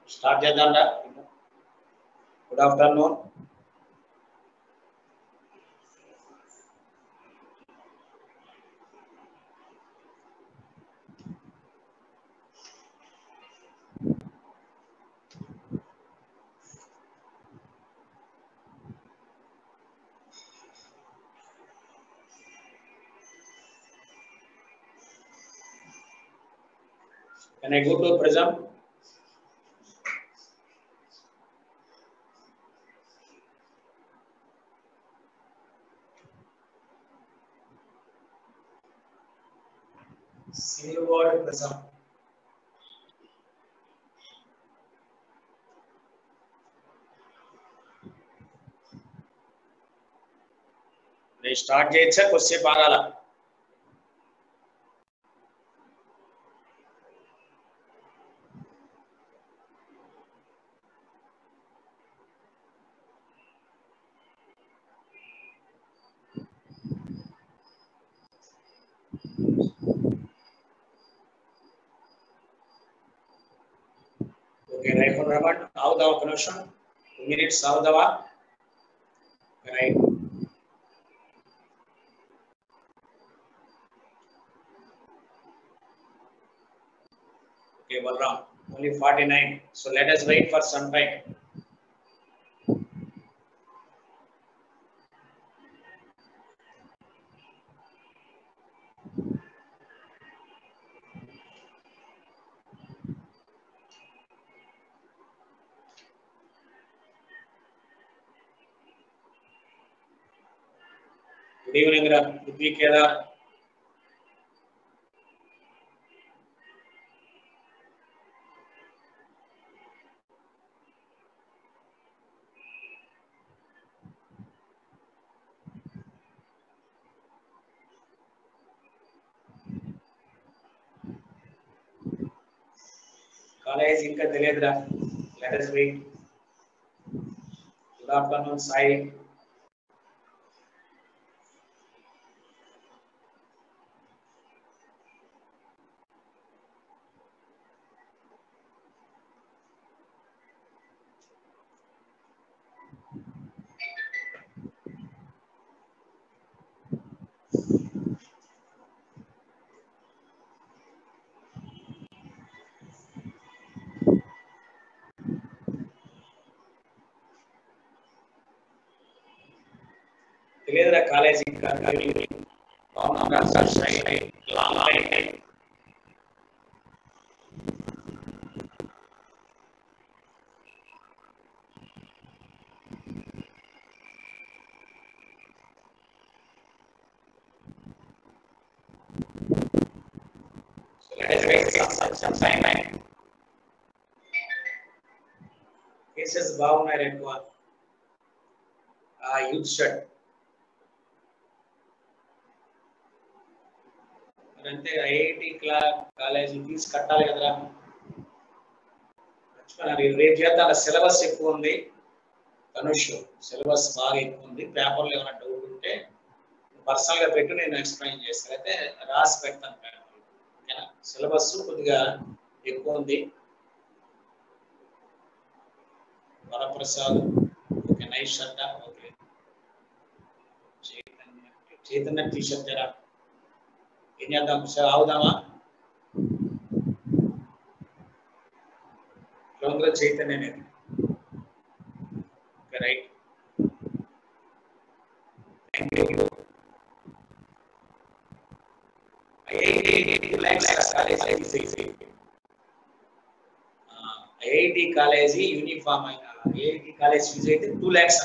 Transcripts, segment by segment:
Start చేద్దాం రా good afternoon Can I go to Prism? Silver Prism. నేను start చేయొచ్చా కొద్దిసేపు ఆగాల ఓకే రైట్ రమణ్ ఆగుదాం ఒక నిమిషం టూ మినిట్స్ ఆగుదావా right Okay, Balram, only 49. So let us wait for some time. Good evening, Ram. Good week, Kedar. College ఇంకా తెలియదురా let us wait good afternoon Sai తెలియదురా కాలేజ్ ఇంకా బాగున్నాం sir Sai long time So let us wait some, some time. Cases బాగున్నాయి ఎక్కువ ఆ youth shirt అంటే IIT క్లా కాలేజీ ఫీజు కట్టాలి కదరా మర్చిపోయినా రేపు చేద్దాం సిలబస్ ఎక్కువ ఉంది ధనుష్ సిలబస్ బాగా ఎక్కువ ఉంది పేపర్లో ఏమైనా డౌట్ ఉంటే పర్సనల్ గా పెట్టి నేను ఎక్స్ప్లెయిన్ చేస్తాను అయితే రాసి పెడతాను పేపర్ ఓకేనా సిలబస్ కొద్దిగా ఎక్కువ ఉంది Varaprasad okay nice shirt okay Chaitanya Chaitanya T shirt రా ఏం చేద్దాం సార్ ఆవుదామా లోంగ్ర చైతన్య అనేది okay right thank you IIT college uniform IIT college fees అయితే two lakhs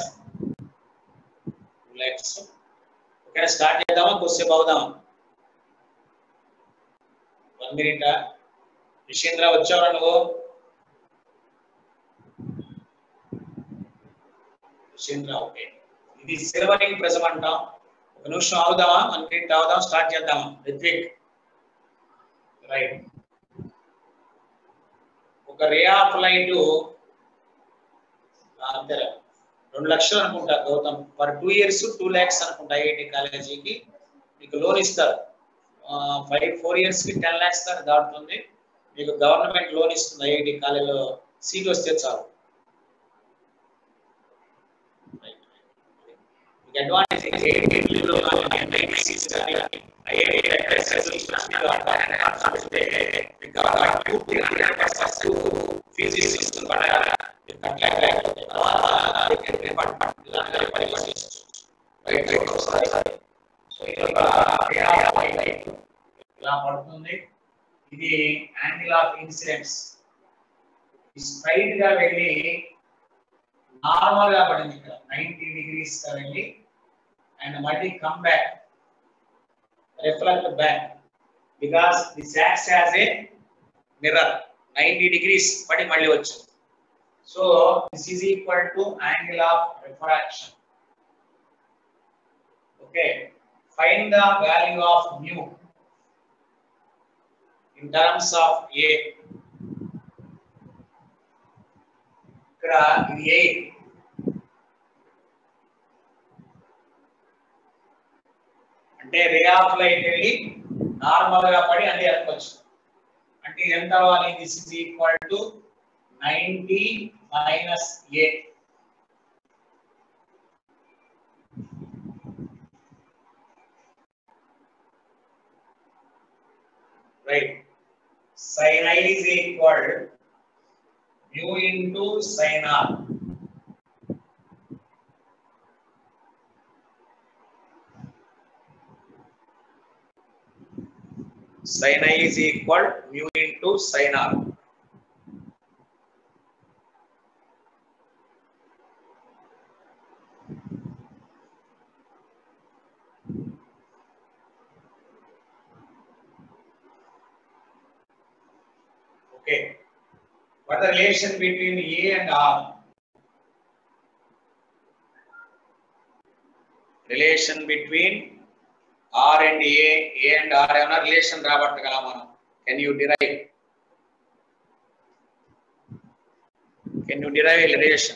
two lakhs okay start చేద్దామా కొద్దిసేపు అవుదామా వన్ మినిట్ విషేంద్ర వచ్చావా నువ్వు విషేంద్ర ఓకే ఇది సిల్వరింగ్ ప్రెజం అంటాం ఒక నిమిషం ఆగుదామా వన్ మినిట్ ఆగుదాం స్టార్ట్ చేద్దామా రిత్విక్ రైట్ ఒక రే ఆఫ్ లైట్ అంతేరా రెండు లక్షలు అనుకుంటా Gautam per two years two lakhs అనుకుంటా ఐఐటి కాలేజీకి మీకు లోన్ ఇస్తారు ఫైవ్ ఫోర్ ఇయర్స్ కి టెన్ ల్యాక్స్ దాకా దాటుతుంది మీకు గవర్నమెంట్ లోన్ ఇస్తుంది ఐఐటి కాలేజీలో సీట్ వస్తే చాలు అడ్వాంటేజ్ ఇలా పడుతుంది ఇది యాంగిల్ ఆఫ్ ఇన్సిడెంట్స్ స్ట్రైట్ గా వెళ్ళి నార్మల్ గా పడింది ఇక్కడ నైన్టీ డిగ్రీస్ గా వెళ్ళి అండ్ మళ్ళీ come back reflect back because this acts as a mirror ninety degrees పడి మళ్ళీ వచ్చింది so this is equal to angle of refraction okay find the value of mu in terms of A ఇక్కడ ఇది eight అంటే ray of light వెళ్ళి normal గా పడి అది అనుకోవచ్చు అంటే ఎంత అవ్వాలి this is equal to ninety minus A right sin i is equal mu into sin r sin i is equal mu into sin r Okay. What the relation between A and R? Relation between R and A, A and R ఏమైనా relation రాబట్టగల మనం can you derive can you derive relation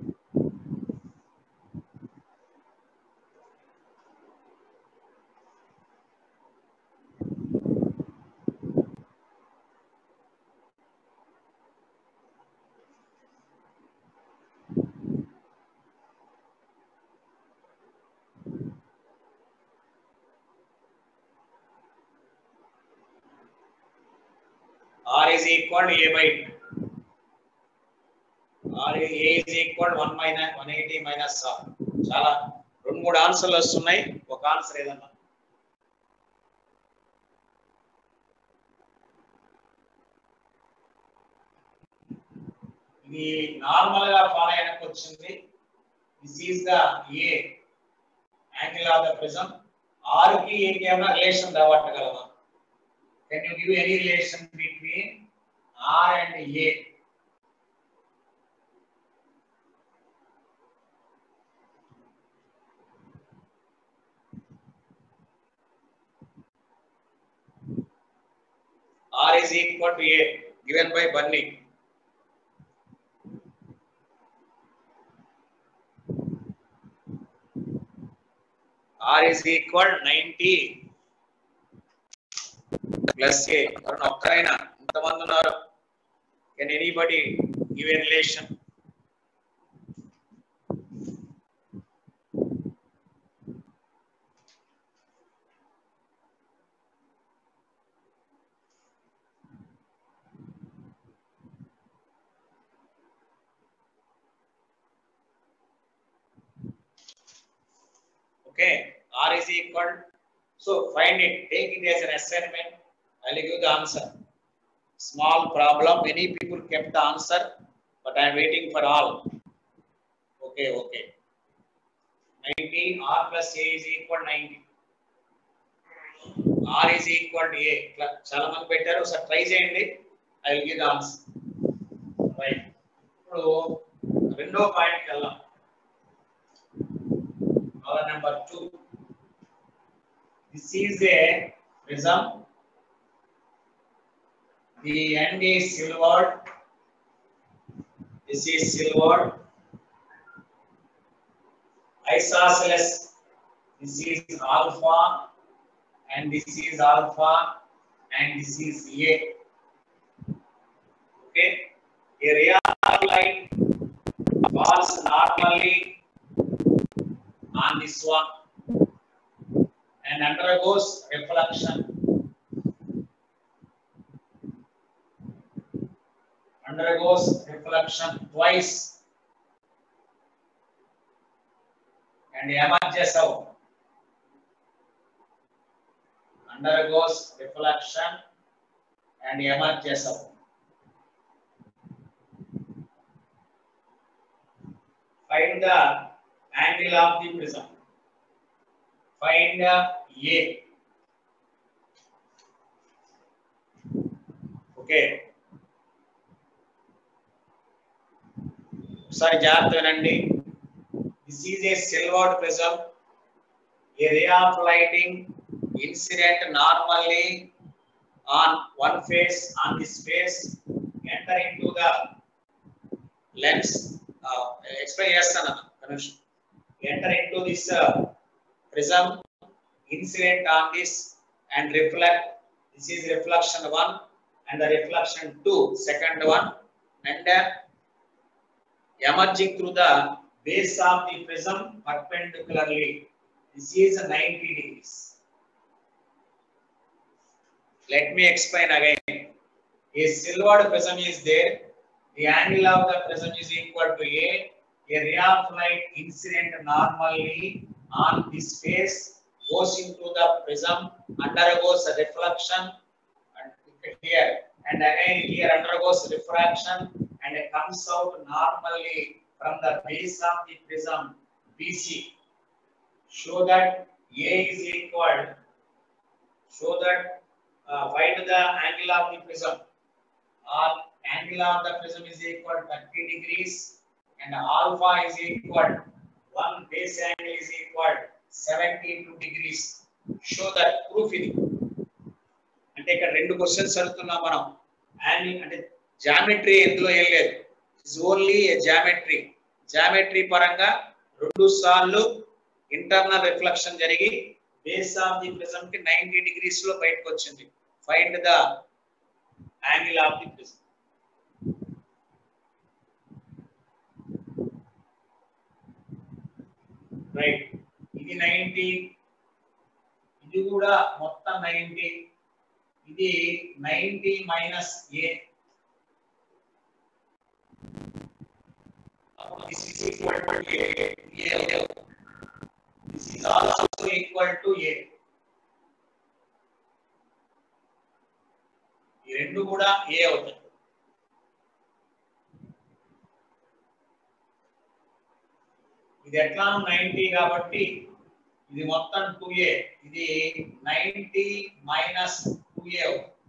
R is equal to A by 2. R is A is equal to 1 minus 180 minus R. చాలా రెండు మూడు ఆన్సర్లు వస్తున్నాయి ఒక answer ఏదన్నా ఇది నార్మల్ గా ఫాలో అయినకు వచ్చింది this is the A angle of the prism R కి ఏ కి ఏమైనా రిలేషన్ రాబట్టగలమా Can you give any relation between R and A? R is equal to A given by Bunny. R is equal 90 plus A ఎవరైనా ఒక్కరైనా ఇంతమంది ఉన్నారు can anybody give a relation Okay, R is equal. So find it, take it as an assignment. I'll give the answer. Small problem. Many people kept the answer, but I'm waiting for all. Okay, okay. 90 R plus A is equal 90. R is equal to A. చాలా మంది పెట్టారు ఒకసారి try చేయండి I will give the answer right ఇప్పుడు రెండో పాయింట్కి వెళ్దాం Problem number two. This is a prism. The end is silvered. This is silvered. Isosceles. This is alpha, and this is alpha, and this is A. Okay. a ray of light falls normally on this one and undergoes reflection undergoes reflection twice and emerges out undergoes reflection and emerges out find the angle of the prism find a okay ఒకసారి జాగ్రత్త వినండి this is a silvered prism a ray of lighting incident normally on one face on this face enter into the lens explain చేస్తాను Kanush enter into this prism incident on this and reflect this is reflection one and the reflection two second one and uh, emerging through the base of the prism perpendicularly this is 90 degrees let me explain again a silvered prism is there the angle of the prism is equal to a a ray of light incident normally on this face goes into the prism, undergoes a reflection, and here, and again here undergoes refraction, and it comes out normally from the base of the prism BC. Show that A is equal, show that uh, find the angle of the prism. Or angle of the prism is equal to 30 degrees, and alpha is equal one base angle is equal 72 degrees show that proof ఇది అంటే ఇక్కడ రెండు questions అడుగుతున్నాం మనం angle అంటే geometry ఎందులో ఏం లేదు it's only a geometry geometry పరంగా రెండు సార్లు ఇంటర్నల్ రిఫ్లెక్షన్ జరిగి బేస్ ఆఫ్ ది ప్రిజం కి నైన్టీ డిగ్రీస్ లో బయటకు వచ్చింది find the angle of the prism right ఇది నైన్టీ ఇది కూడా మొత్తం నైన్టీ ఇది ninety minus A this is equal to a a this is also equal to a ఈ రెండు కూడా ఏ అవుతాయి ఇది ఎట్లా నైన్టీ కాబట్టి ఇది మొత్తం టూ ఏ ఇది నైన్టీ మైనస్ టూ ఏ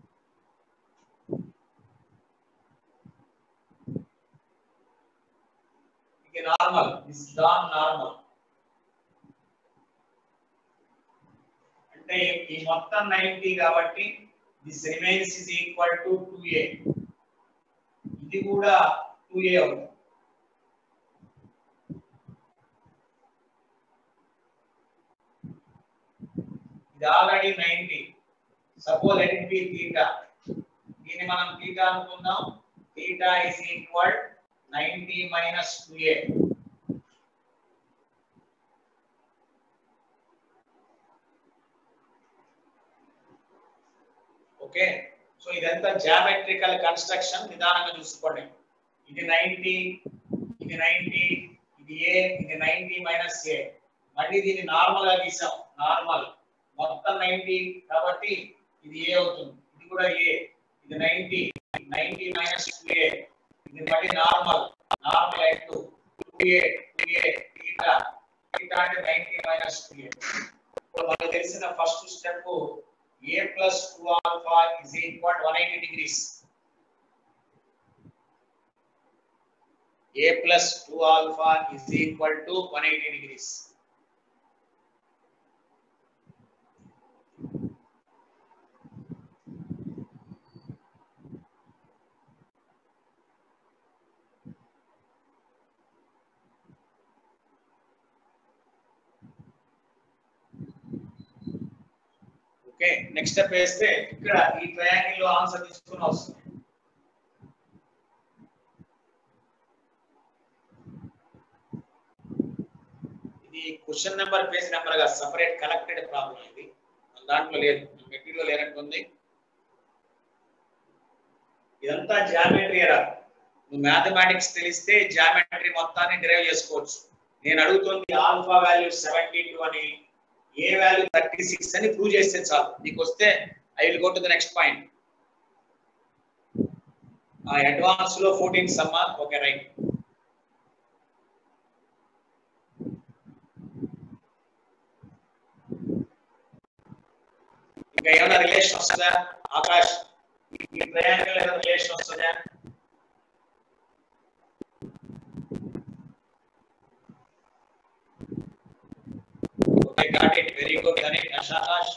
ఇది నార్మల్ దిస్ నాన్ నార్మల్ అంటే ఈ మొత్తం నైన్టీ కాబట్టి this remains is equal to two A ఇది కూడా టూ ఏ అవుతుంది ఇది already ninety suppose let it be theta దీన్ని మనం థీటా అనుకుందాం theta is equal ninety minus two A okay so ఇదంతా జామెట్రికల్ కన్స్ట్రక్షన్ నిదానంగా చూసుకోండి ఇది నైన్టీ ఇది నైన్టీ ఇది ఏ ఇది నైన్టీ మైనస్ ఏ మళ్ళీ దీన్ని నార్మల్ గా గీసాం నార్మల్ మొత్తం నైన్టీ కాబట్టి ఇది ఏ అవుతుంది ఇది కూడా ఏ ఇది ninety ninety minus two A ఇది మళ్ళీ నార్మల్ నార్మల్ ఎటు two A two A theta theta అంటే నైన్టీ మైనస్ టూ ఏ ఇప్పుడు మనకు తెలిసిన first step A plus two alpha is equal one eighty degrees A plus two alpha is equal to one eighty degrees okay next step వేస్తే ఇక్కడ ఈ triangle లో answer తీసుకుని వస్తుంది ఇది క్వశ్చన్ నెంబర్ పేజ్ నెంబర్ గా సపరేట్ కలెక్టెడ్ ప్రాబ్లం ఇది మన దాంట్లో లేదు మెటీరియల్ లేనట్టుంది ఇదంతా జామెట్రీ ఎరా నువ్వు మ్యాథమెటిక్స్ తెలిస్తే జామెట్రీ మొత్తాన్ని డిరైవ్ చేసుకోవచ్చు నేను అడుగుతుంది ఆల్ఫా వాల్యూ సెవెంటీ టూ అని ఏ వాల్యూ థర్టీ సిక్స్ అని ప్రూవ్ చేస్తే చాలు నీకు వస్తే I will go to the next point advance లో ఫోర్టీన్ సమ్మా ఓకే రైట్ ఇంకా ఏమైనా రిలేషన్ వస్తుందా ఆకాష్ ఈ ట్రయాంగిల్ ఏమైనా రిలేషన్ వస్తుందా okay got it very good అని ఆకాష్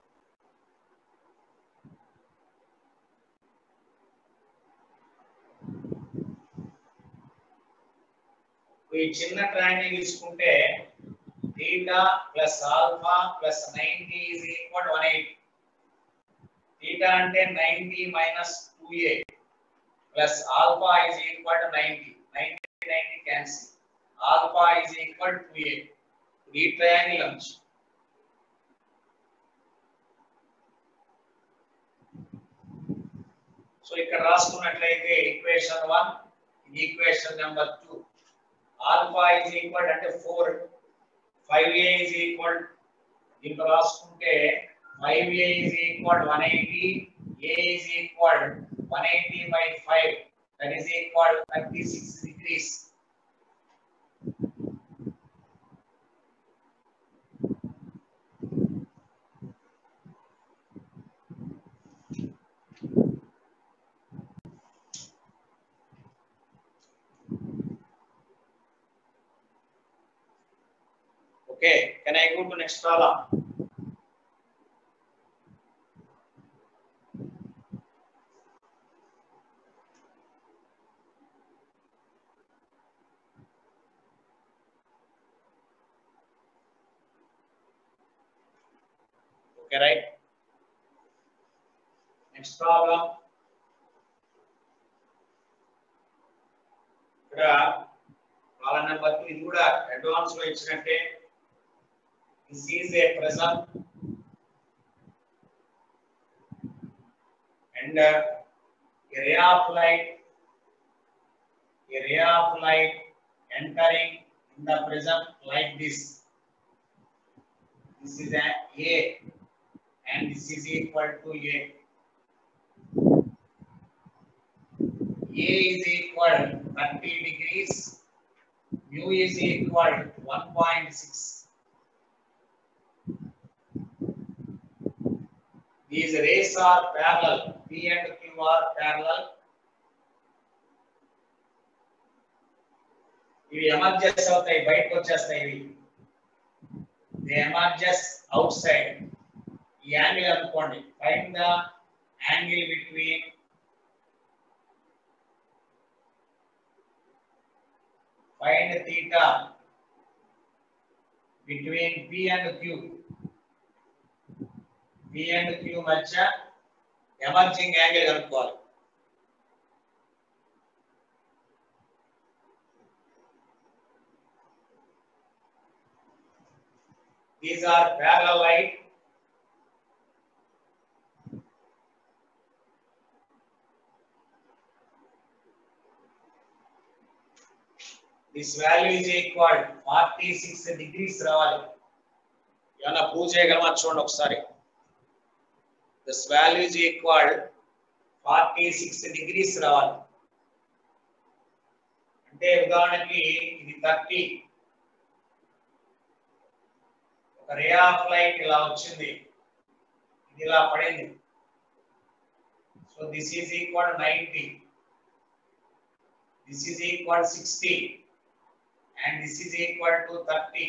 ఈ చిన్న ట్రయాంగిల్ తీసుకుంటే theta plus alpha plus 90 is equal to 180. Theta అంటే 90 minus 2a plus alpha is equal to 90. 90 90 cancel. Alpha is equal to 2a. ఈ ట్రయాంగిల్ నుంచి సో ఇక్కడ రాసుకున్నట్లయితే equation 1 equation number 2 alpha is equal అంటే 4 5a is equal దీంట్లో రాసుకుంటే 5a is equal 180 a is equal 180 by 5 that is equal 36 degrees Okay, can I go to next problem? Okay, right? Next problem. ఇక్కడ problem number two ఇది కూడా advance లో ఇచ్చినట్టే This is a prism and uh, a ray of light, a ray of light entering in the prism like this. This is a A and this is equal to A. A is equal 30 degrees, mu is equal 1.6. These rays are parallel. P and Q are parallel. ఇవి emerges అవుతాయి బయటకు వచ్చేస్తాయి ఇవి the emerges outside ఈ angle అనుకోండి find the angle between find theta between P and Q P and Q మధ్య emerging angle కనుక్కోవాలి these are parallel light this value is equal 46 degrees రావాలి ఏమన్నా ప్రూవ్ చేయగలమా చూడండి ఒకసారి this value is equal 46 degrees రావాలి అంటే ఉదాహరణకి ఇది 30 ఒక రే ఆఫ్ లైట్ ఇలా వచ్చింది ఇది ఇలా పడింది so this is equal 90 this is equal 60 and this is equal to 30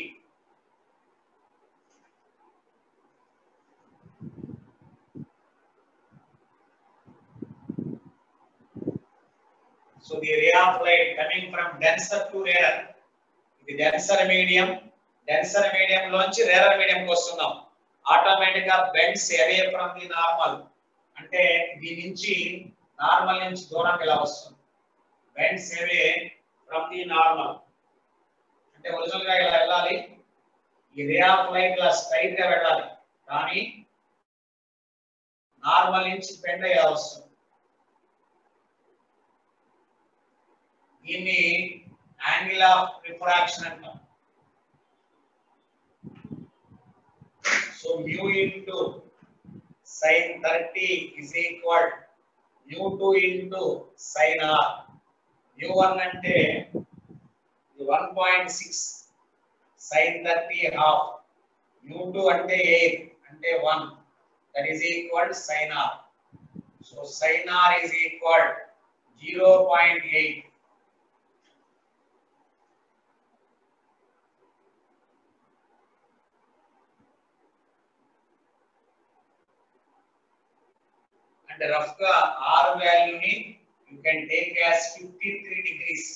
So the ray of light coming from denser to rarer. ఇది డెన్సర్ మీడియం డెన్సర్ మీడియం లోంచి రేరర్ మీడియం కి వస్తున్నాం automatic గా bends away from the normal అంటే దీని నుంచి normal నుంచి దూరం ఇలా వస్తుంది bends away from the normal అంటే ఒరిజినల్ గా ఇలా వెళ్ళాలి ఈ రే ఆఫ్ లైట్ ఇలా స్ట్రైట్ గా వెళ్ళాలి కానీ నార్మల్ నుంచి బెండ్ అయ్యే వస్తుంది దీన్ని యాంగిల్ ఆఫ్ రిఫ్రాక్షన్ అంటాం so mu into sine thirty is equal mu two into sine R mu one అంటే one point six sine thirty half mu two అంటే ఎయిట్ అంటే one that is equal sine R so sine R is equal zero point eight అంటే rough గా R వాల్యూని you can take as fifty three degrees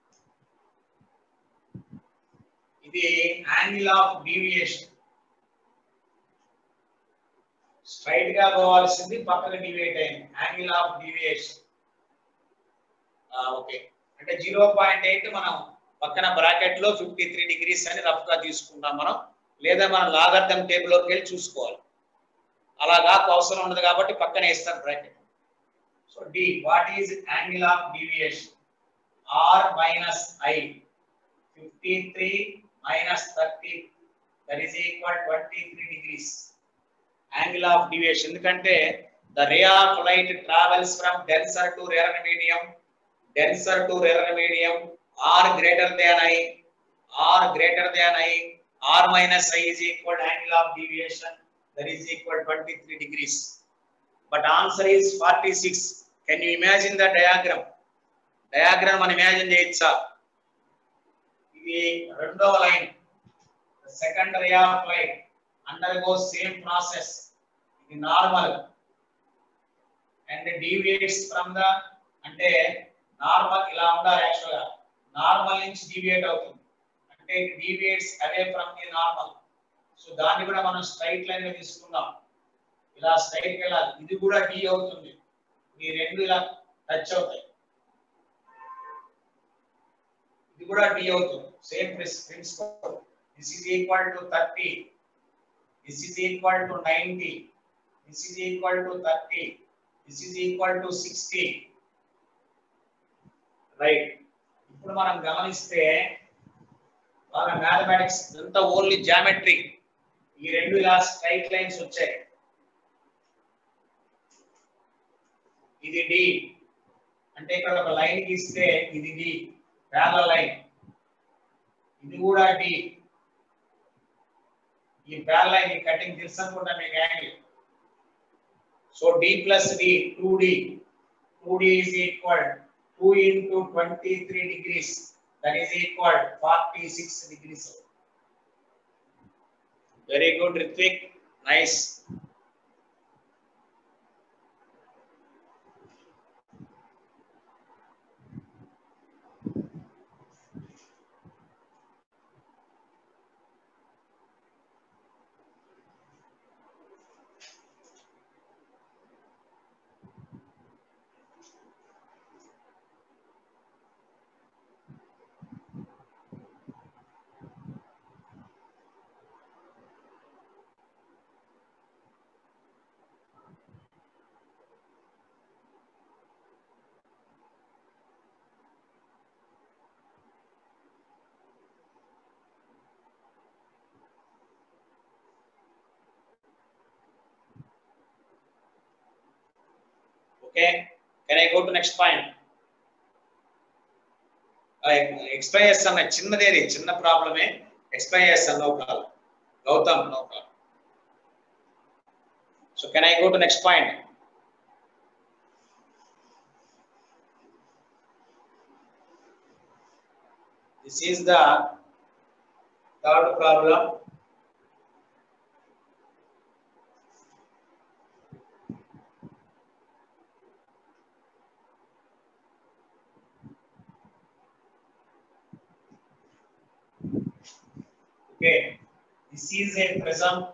ఇది angle of deviation straight గా పోవాల్సింది పక్కన deviate అయింది యాంగిల్ ఆఫ్ డీవియేషన్ ఓకే అంటే zero point eight మనం పక్కన బ్రాకెట్ లో ఫిఫ్టీ త్రీ డిగ్రీస్ అని రఫ్ గా తీసుకుంటాం మనం లేదా మనం లాగర్థం టేబుల్ లోకి వెళ్ళి చూసుకోవాలి అలా కాకు అవసరం ఉండదు కాబట్టి పక్కన వేస్తారు bracket so D what is angle of deviation R minus I fifty three minus thirty that is equal twenty three degrees angle of deviation ఎందుకంటే the ray of light travels from denser to rarer medium denser to rarer medium R greater than I R greater than I R minus I is equal angle of deviation that is equal 23 degrees. But answer is 46. Can you imagine the diagram? Diagram మనం imagine చేయొచ్చా ఇది రెండవ line second ray of line undergo same process ఇది normal and deviates from the అంటే normal ఇలా ఉండాలి యాక్చువల్గా normal నుంచి డీవియేట్ అవుతుంది అంటే deviates away from the normal so దాన్ని కూడా మనం స్ట్రైట్ లైన్ గా తీసుకుందాం ఇలా స్ట్రైట్ వెళ్ళాలి ఇది కూడా డి అవుతుంది ఈ రెండు ఇలా టచ్ అవుతాయి ఇది కూడా డి అవుతుంది same principle this is equal to thirty this is equal to ninety this is equal to thirty this is equal to sixty right ఇప్పుడు మనం గమనిస్తే బాగా మ్యాథమెటిక్స్ అంతా ఓన్లీ జామెట్రీ ఈ రెండు ఇలా స్ట్రైట్ లైన్స్ వచ్చాయి ఇది డి అంటే ఇక్కడ ఒక లైన్ గీస్తే ఇది డి ప్యారల లైన్ ఇది కూడా డి ఈ ప్యారల లైన్ ఈ కటింగ్ తెలుసు అనుకుంటా మీకు angle so D plus D two D two D is equal two into twenty three degrees that is equal 46 degrees. Very good, Ritvik. Nice. Okay, can I go to next point? Explain చేస్తాను చిన్నదేది చిన్న ప్రాబ్లమే explain చేస్తాను no problem Gautam no problem so can I go to next point this is the third problem Okay, this is a prism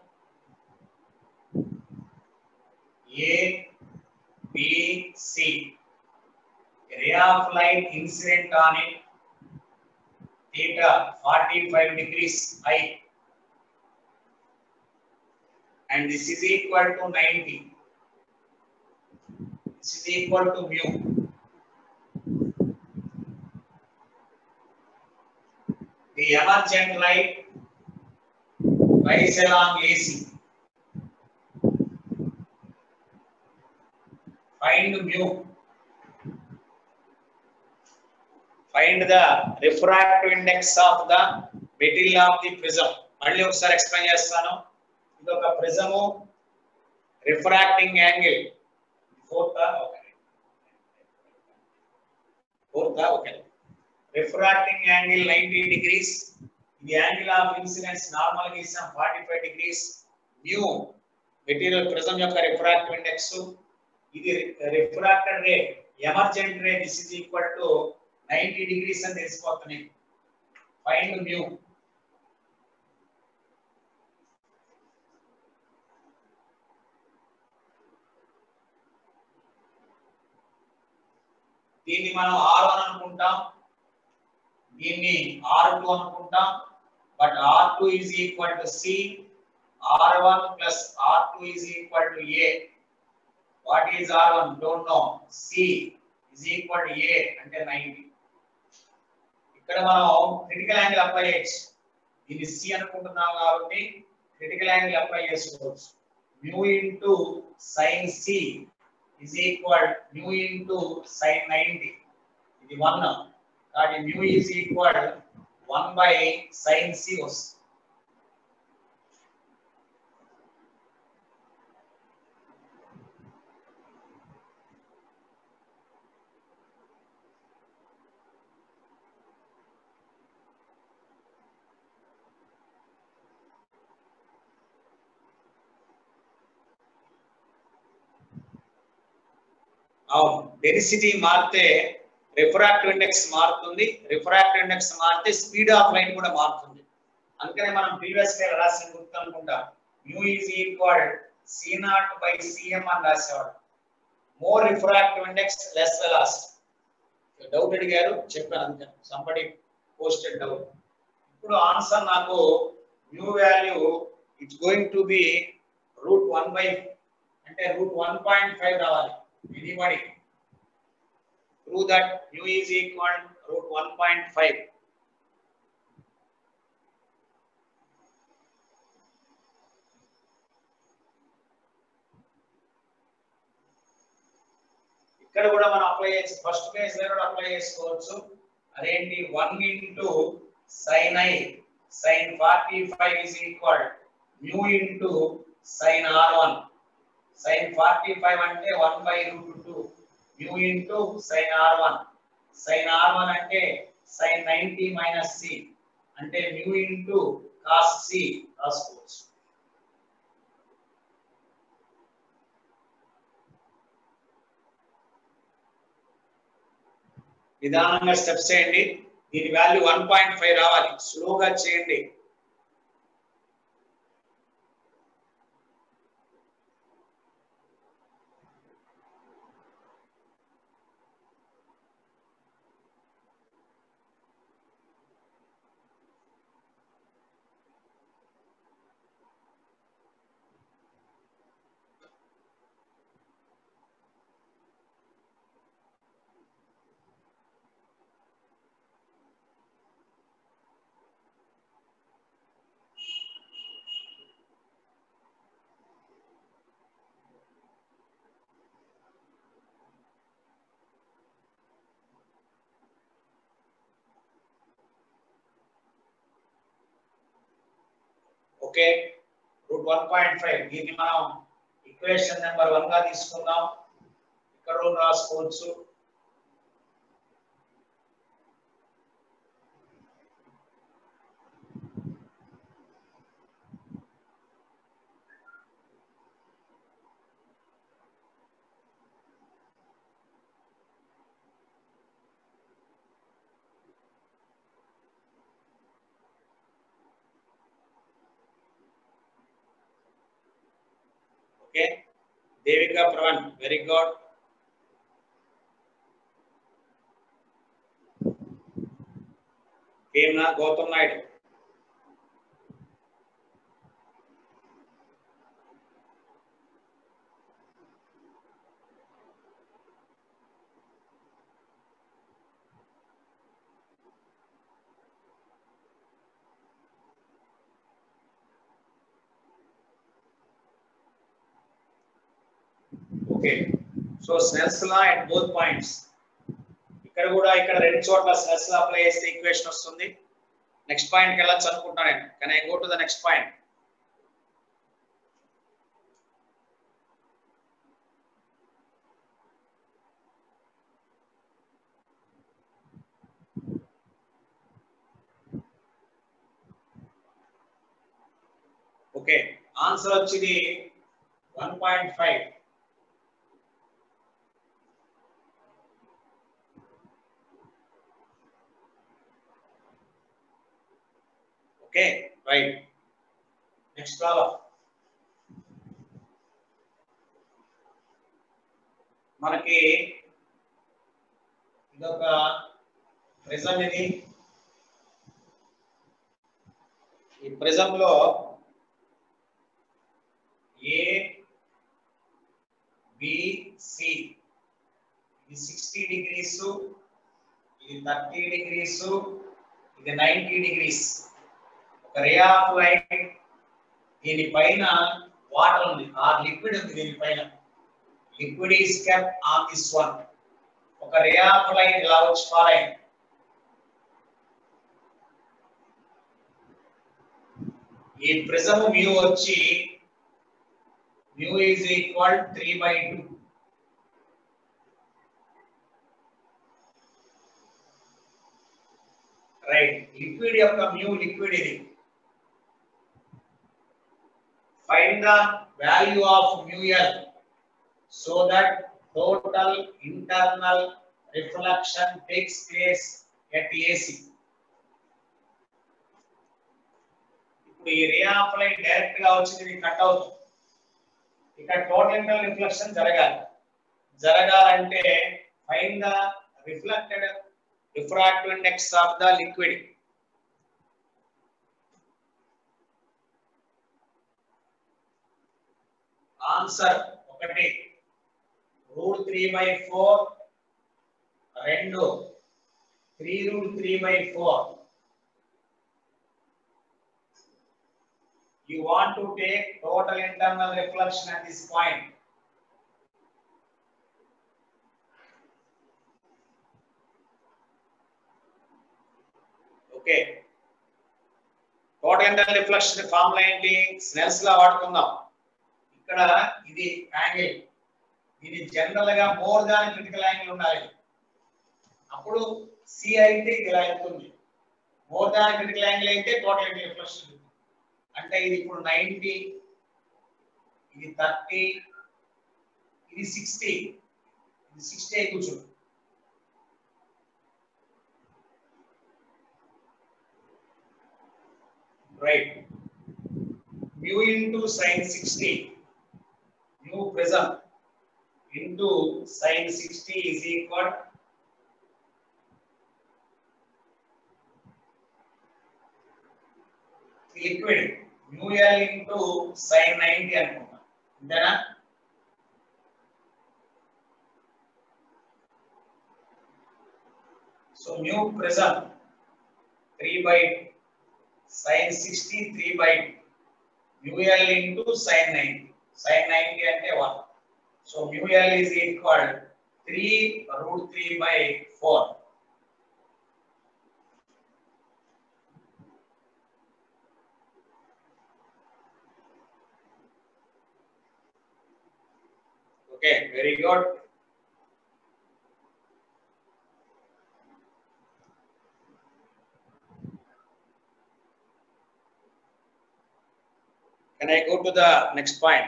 A, B, C. A ray of light incident on it, theta 45 degrees I. and this is equal to 90 this is equal to mu the emergent light lies along AC find mu find the refractive index of the material of the prism మళ్ళీ ఒకసారి explain చేస్తాను ఇది ఒక prism refracting angle fourth okay fourth okay refracting angle ninety degrees ఇది angle of incidence normal గా ఇస్తాం forty five degrees new material prism యొక్క refractive index ఇది refracted ray emergent ray this is equal to ninety degrees అని తెలిసిపోతుంది find new దీన్ని మనం are one అనుకుంటాం దీన్ని ఆర్ టూ అనుకుంటాం but R two is equal to C R one plus R two is equal to A what is R one don't know C is equal to A అంటే ninety ఇక్కడ మనం critical angle apply చేయొచ్చు దీన్ని C అనుకుంటున్నాం కాబట్టి critical angle apply చేసుకోవచ్చు mu into sine C is equal mu into sin 90 ఇది 1 కాబట్టి mu is equal 1 by sin c వస్తుంది అవును డెన్సిటీ మారితే రిఫ్రాక్టివ్ ఇండెక్స్ మారుతుంది రిఫ్రాక్టివ్ ఇండెక్స్ మారితే స్పీడ్ ఆఫ్ లైట్ కూడా మారుతుంది అందుకనే మనం ప్రీవియస్ గా రాసిన గుర్తు అనుకుంటాం mu is equal C naught by CM అని రాసేవాడు more refractive index less velocity doubt అడిగారు చెప్పాను అంతే సంబడి పోస్టెడ్ డౌట్ ఇప్పుడు ఆన్సర్ నాకు mu value it's going to be root one by అంటే రూట్ వన్ పాయింట్ ఫైవ్ రావాలి anybody prove that mu is equal root 1.5 ఇక్కడ కూడా మనం అప్లై చేయొచ్చు ఫస్ట్ పేజ్ లో కూడా అప్లై చేసుకోవచ్చు అదేంటి one into sine I sine forty five is equal mu into sine R one sine forty five అంటే one by root two mu into sine R one sine R one అంటే sine ninety minus C అంటే mu into cos C రాసుకోవచ్చు నిదానంగా steps చేయండి దీని value one point five రావాలి స్లోగా చేయండి okay root one point five దీన్ని మనం ఈక్వేషన్ నెంబర్ వన్ గా తీసుకుందాం ఇక్కడ కూడా రాసుకోవచ్చు okay Devika Pravan very good కేమ్నా Gautam Naidu okay so Snell's law at both points ఇక్కడ కూడా ఇక్కడ రెండు చోట్ల స్నెల్స్ లా అప్లై చేస్తే ఈక్వేషన్ వస్తుంది నెక్స్ట్ పాయింట్కి వెళ్ళొచ్చు అనుకుంటాను నేను కానీ I go to the next point okay answer వచ్చింది one point five okay right next problem మనకి ఇదొక ప్రిజం ఇది ఈ ప్రిజం లో ఏ బిసి ఇది సిక్స్టీ డిగ్రీస్ ఇది థర్టీ డిగ్రీస్ ఇది నైంటీ డిగ్రీస్ ఒక రే ఆఫ్ లైట్ దీనిపైన వాటర్ ఉంది ఆ లిక్విడ్ ఉంది దీనిపైన liquid is kept on this one ఒక రే ఆఫ్ లైట్ ఇలా వచ్చి ఫాల్ అయింది ఈ ప్రిజం మ్యూ వచ్చి mu is equal three by two right liquid యొక్క మ్యూ లిక్విడ్ ఇది find the value of mu l so that total internal reflection takes place at AC. ఇప్పుడు ఈ ray of light direct గా వచ్చింది ఇది cut అవుతుంది ఇక్కడ టోటల్ ఇంటర్నల్ రిఫ్లెక్షన్ జరగాలి జరగాలంటే find the reflected refractive index of the liquid answer ఒకటి రూట్ త్రీ బై ఫోర్ రెండు three root three by four you want to take total internal reflection at this point okay total internal reflection formula ఏంటి Snell's law వాడుకుందాం ఇక్కడ ఇది angle ఇది general గా more than critical angle ఉండాలి అప్పుడు C అయితే ఇది ఇలా అవుతుంది మోర్ దాన్ క్రిటికల్ యాంగిల్ అయితే టోటల్ ఇంటర్నల్ రిఫ్లెక్షన్ అంటే ఇది ఇప్పుడు నైంటీ ఇది థర్టీ ఇది సిక్స్టీ ఇది సిక్స్టీ అయి కూర్చోండి right mu into sin 60 mu prism into sin 60 is equal liquid mu l into sin 90 అనుకుంటా అంతేనా so mu prism 3 by sin 60 3 by mu l into sin 90 sin 90 అంటే 1 so mu l is equal 3 root 3 by 4 okay very good Can I go to the next point?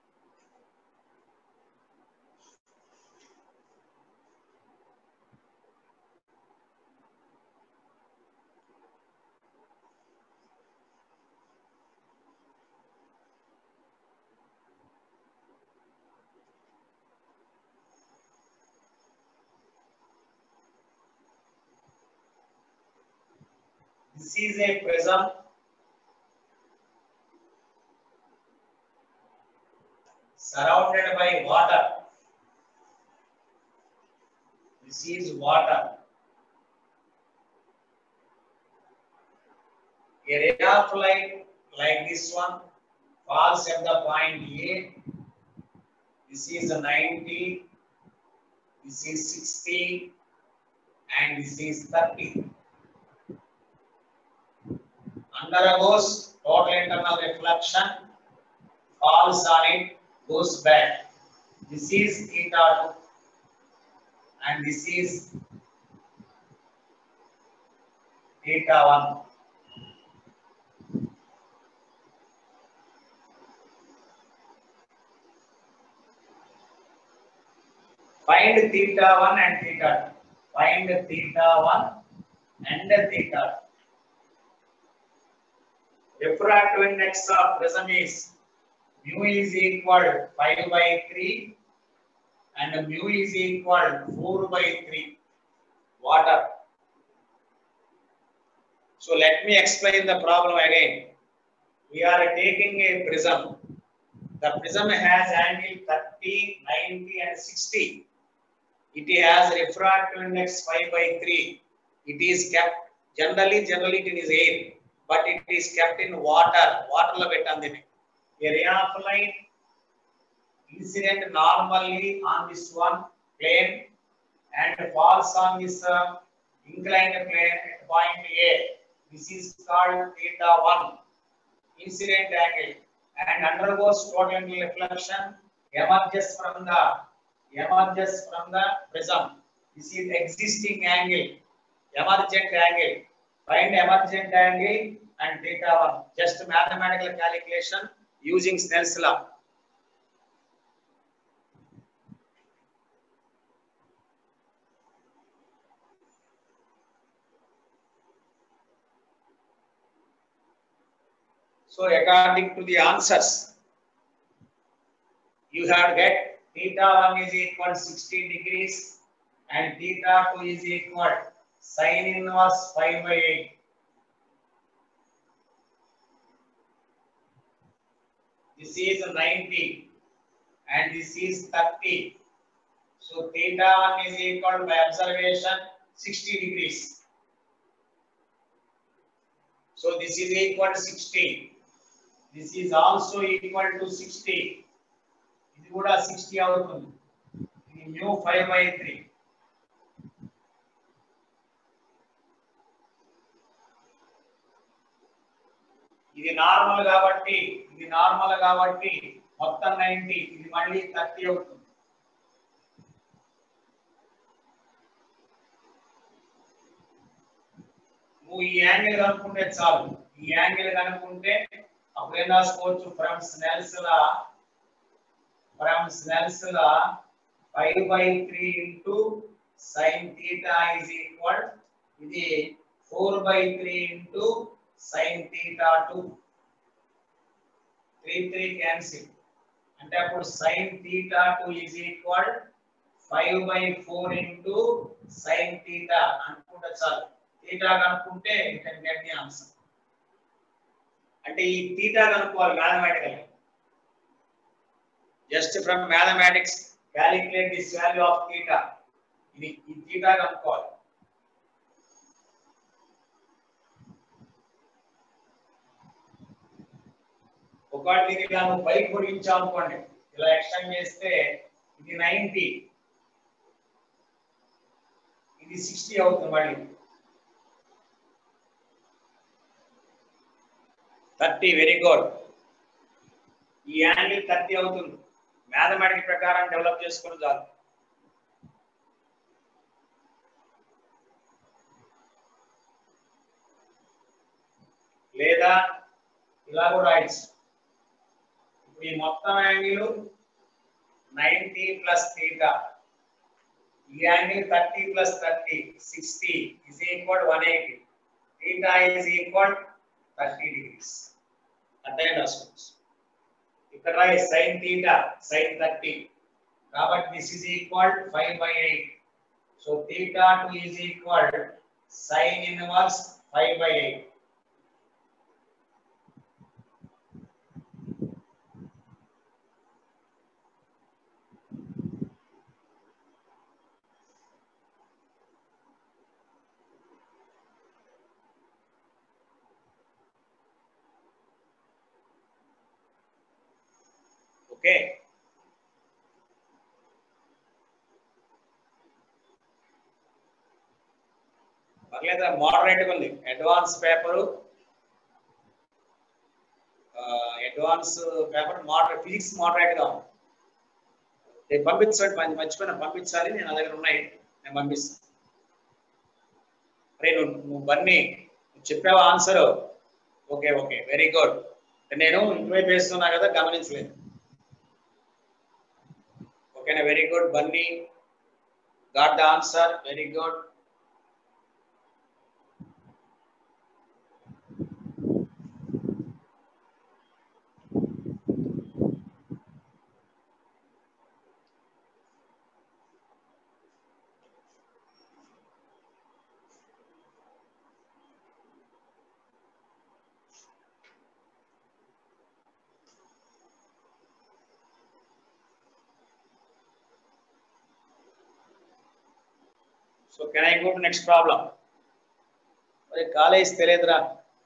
This is a prism surrounded by water. This is water. A ray of light like this one falls at the point A. this is 90, this is 60, and this is 30. Undergoes total internal reflection, falls on it, goes back. This is theta 2, and this is theta 1. Find theta 1 and theta 2. Find theta 1 and theta 2. Refractive index of prism is mu is equal 5 by 3 and mu is equal 4 by 3 water. So let me explain the problem again. We are taking a prism. The prism has angle 30, 90 and 60. It has refractive index 5 by 3. It is kept, generally, generally it is air, but it is kept in water. Water lo పెట్టండి area of light incident normally on this one plane and falls on this uh, inclined plane at point A. This is called theta 1 incident angle and undergoes total reflection emerges from the emerges from the prism. This is existing angle, emergent angle. Find emergent angle and theta 1. Just mathematical calculation using Snell's law. So according to the answers, you have get theta 1 is equal 60 degrees and theta 2 is equal sine inverse 5 by 8. This is 90 and this is 30. So theta 1 is equal by observation 60 degrees. So this is equal to 60. This is also equal to 60. ఇది కూడా 60 అవుతుంది ఇది new 5 by 3 ఇది normal కాబట్టి ఇది normal కాబట్టి మొత్తం 90 ఇది మళ్ళీ 30 అవుతుంది నువ్వు ఈ యాంగిల్ కనుక్కుంటే చాలు ఈ యాంగిల్ కనుక్కుంటే అప్పుడు ఏం రాసుకోవచ్చు from Snell's law from Snell's law five by three into sine theta is equal ఇది four by three into sine theta two three three cancel అంటే అప్పుడు sine theta two is equal five by four into sine theta అనుకుంటే చాలు theta కనుక్కుంటే you can get the answer అంటే ఈ theta కనుక్కోవాలి mathematical just from mathematics calculate this value of theta ఇది ఈ థీటా కనుక్కోవాలి ఒకవేళ దీన్ని ఇలా నువ్వు పైకి పొడిగించావు అనుకోండి ఇలా ఎక్స్టెండ్ చేస్తే ఇది నైన్టీ ఇది సిక్స్టీ అవుతుంది మళ్ళీ థర్టీ వెరీ గుడ్ ఈ యాంగిల్ థర్టీ అవుతుంది మ్యాథమెటిక్ ప్రకారం డెవలప్ చేసుకుని చాలు లేదా ఇలా కూడా రాయొచ్చు ఇప్పుడు ఈ మొత్తం యాంగిల్ నైన్టీ ప్లస్ థీటా ఈ angle thirty plus thirty sixty is equal one eighty theta is equal thirty degrees అంటే రాసుకోవచ్చు ఇక్కడ రాయి సైన్ థీటా సైన్ థర్టీ కాబట్టి this is equal five by eight so theta two is equal sine inverse five by eight okay లేదా మోడరేట్గా ఉంది advance paper advance paper moderate physics మోడరేట్గా ఉంది నేను పంపించండి మంచి మర్చిపోయిన పంపించాలి నేను నా దగ్గర ఉన్నాయి నేను పంపిస్తాను అరే నువ్వు నువ్వు బన్నీ నువ్వు చెప్పావా answer okay okay very good నేను ఇటువైపు వేస్తున్నా కదా గమనించలేదు ఓకేనా very good Bunny got the answer very good so can I go to next problem మరి కాలేజ్ తెలియదురా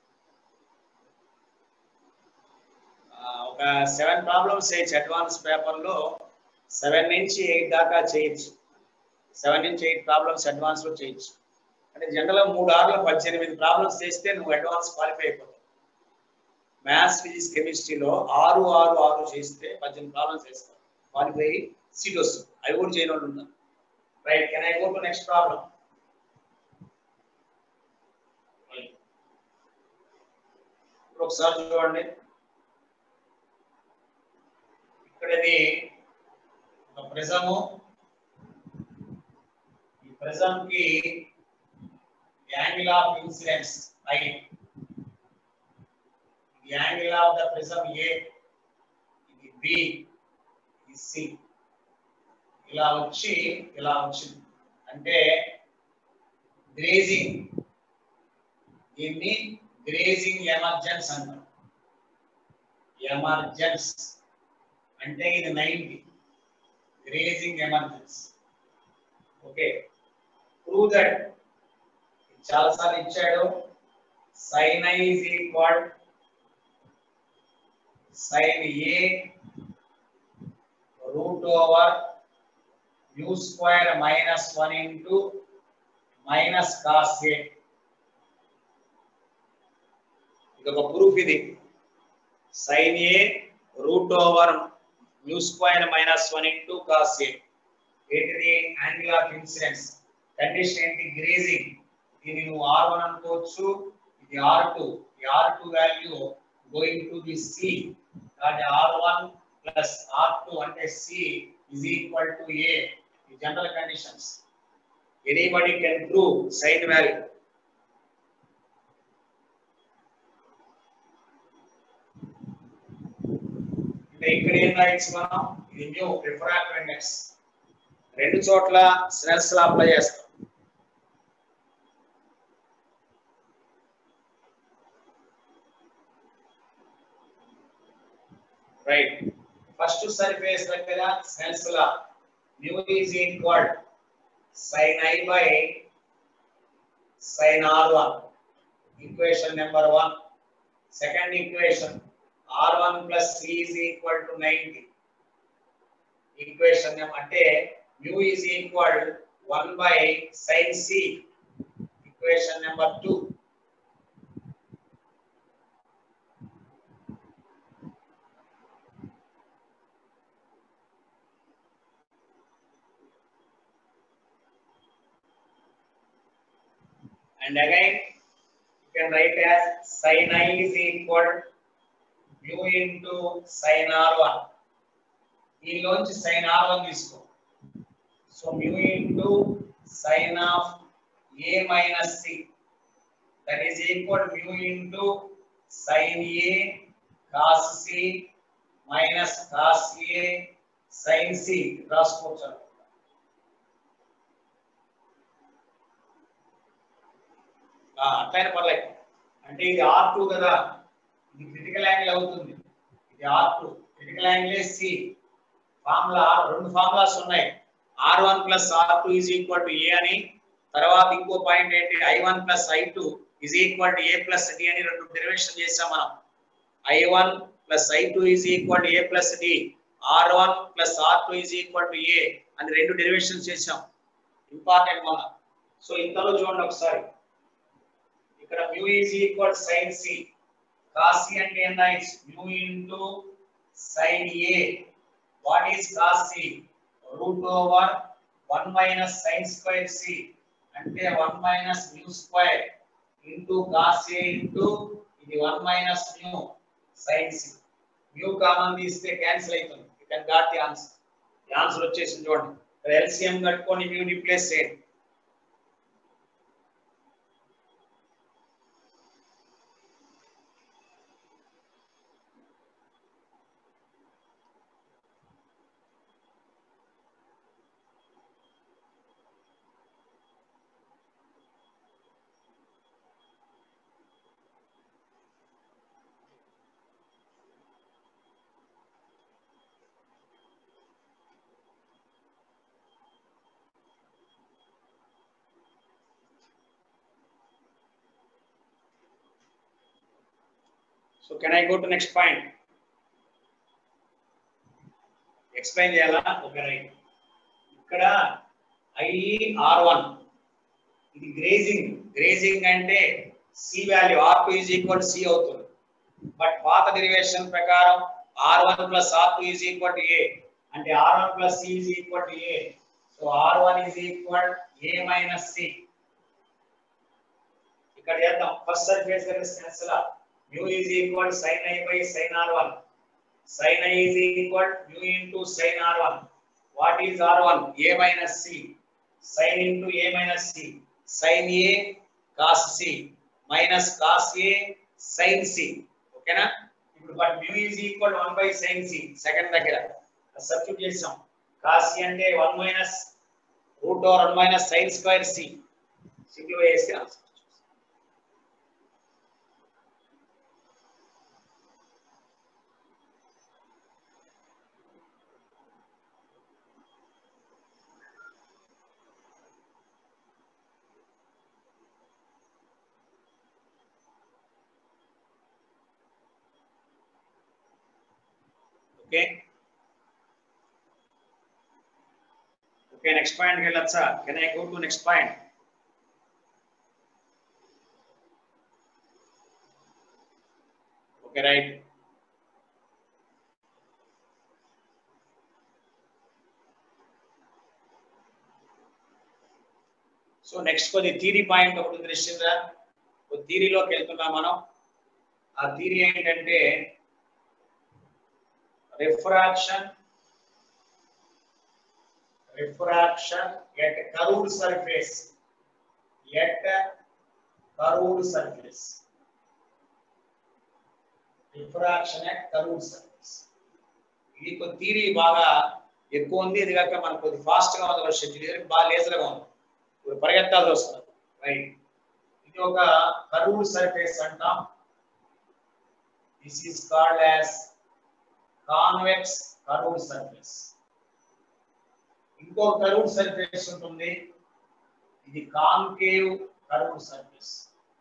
ఆ, ఒక సెవెన్ ప్రాబ్లమ్స్ చేయొచ్చు అడ్వాన్స్ పేపర్లో సెవెన్ నుంచి ఎయిట్ దాకా చేయొచ్చు సెవెన్ నుంచి ఎయిట్ ప్రాబ్లమ్స్ అడ్వాన్స్ లో చేయొచ్చు అంటే జనరల్ మూడు ఆరులో పద్దెనిమిది ప్రాబ్లమ్స్ చేస్తే నువ్వు అడ్వాన్స్ క్వాలిఫై అయిపోతావు మ్యాథ్స్ ఫిజిక్స్ కెమిస్ట్రీలో ఆరు ఆరు ఆరు చేస్తే పద్దెనిమిది ప్రాబ్లమ్స్ చేస్తావు క్వాలిఫై సీట్ వస్తుంది అవి కూడా చేయని వాళ్ళు ఉన్నారు right can I go to next problem ఇప్పుడు ఒకసారి చూడండి ఇక్కడ ఇది ఒక ప్రిజము ఈ ప్రిజం కి angle of incidence I angle of the prism A ఇది బి ఇది సి ఇలా వచ్చి ఇలా వచ్చింది అంటే గ్రేజింగ్ దీన్ని గ్రేజింగ్ ఎమర్జెన్స్ అంటారు ఎమర్జెన్స్ అంటే ఇది ninety grazing emergence okay prove that చాలాసార్లు ఇచ్చాడు sine I is equal sine A root over u square minus 1 into minus cos a ఇది ఒక ప్రూఫ్ ఇది sine A root over mu square minus one into cos A ఏంటిది angle of incidence condition ఏంటి grazing దీన్ని నువ్వు R one అనుకోవచ్చు ఇది R two ఈ R two value going to the C కాబట్టి R one plus R two అంటే C is equal to A. The general conditions. Anybody can prove sine value. అంటే ఇక్కడ ఏం రాయొచ్చు మనం ఇది న్యూ రిఫ్రాక్టివ్ ఇండెక్స్ రెండు చోట్ల స్నెల్స్ లా అప్లై చేస్తాం రైట్ ఫస్ట్ సర్ఫేస్ దగ్గర Snell's law mu is equal sine I by sine R one equation number one second equation R one plus C is equal to ninety equation అంటే mu is equal one by sine C equation number two and again you can write as sin i is equal mu into sin r1 దీనిలోంచి sin r1 తీసుకో so mu into sin of a minus c that is equal mu into sin a cos c minus cos a sin c రాసుకోవచ్చు అనుకుంటా. ఆ, అట్లయినా పర్లేదు అంటే ఇది R two కదా ఇది క్రిటికల్ యాంగిల్ అవుతుంది ఇది R two critical angle C formula రెండు ఫార్ములాస్ ఉన్నాయి R one plus R two is equal to A అని తర్వాత ఇంకో పాయింట్ ఏంటి I one plus I two is equal to A plus D అని రెండు డెరివేషన్ చేసాం మనం I one plus I two is equal to A plus D R one plus R two is equal to A అని రెండు derivation చేసాం important మన so ఇంతలో చూడండి ఒకసారి ఇక్కడ mu is equal sine C cos C అంటే ఏందా it's mu into sine A what is cos C root over one minus sine square C అంటే one minus mu square into cos A into ఇది one minus mu sine C mu common తీస్తే cancel అవుతుంది you can got the answer the answer వచ్చేసింది చూడండి ఇక్కడ LCM కట్టుకొని mu replace చేయండి so can I go to next point explain చేయాలా okay right ఇక్కడ ఐ ఆర్ వన్ ఇది గ్రేజింగ్ గ్రేజింగ్ అంటే C value R two is equal C అవుతుంది బట్ పాత డెరివేషన్ ప్రకారం R one plus R two is equal to A అంటే R one plus C is equal to A so R one is equal A minus C ఇక్కడ చేద్దాం first surface cancel mu is equal sin i by sin r1 sin i is equal mu into sin r1 what is r1 a minus c sin into a minus c sin a cos c minus cos a sin c ఓకేనా ఇప్పుడు but mu is equal 1 by sin c second దగ్గర substitute చేసాం cos c అంటే 1 minus root over 1 minus sin square c simplify చేస్తే answer okay okay next పాయింట్కి వెళ్ళొచ్చా can I go to next point okay right so next కొద్ది theory point ఒకటి ఉంది నిశ్చింద్ర కొద్ది థీరీలోకి వెళ్తున్నాం మనం ఆ థీరీ ఏంటంటే refraction refraction at curved surface at curved surface refraction at curved surface ఇది కొద్ది థీరీ బాగా ఎక్కువ ఉంది ఇది కాక మనకు కొద్ది ఫాస్ట్ గా ఉంది షెడ్యూల్ బాగా లేజర్ గా ఉంది ఇప్పుడు పరిగెత్తాల్సి వస్తుంది రైట్ ఇది ఒక కర్వ్డ్ సర్ఫేస్ అంటాం this is called as convex curved surface ఇంకో కర్వ్డ్ సర్ఫేస్ ఉంటుంది ఇది కాన్కేవ్ కర్వ్డ్ సర్ఫేస్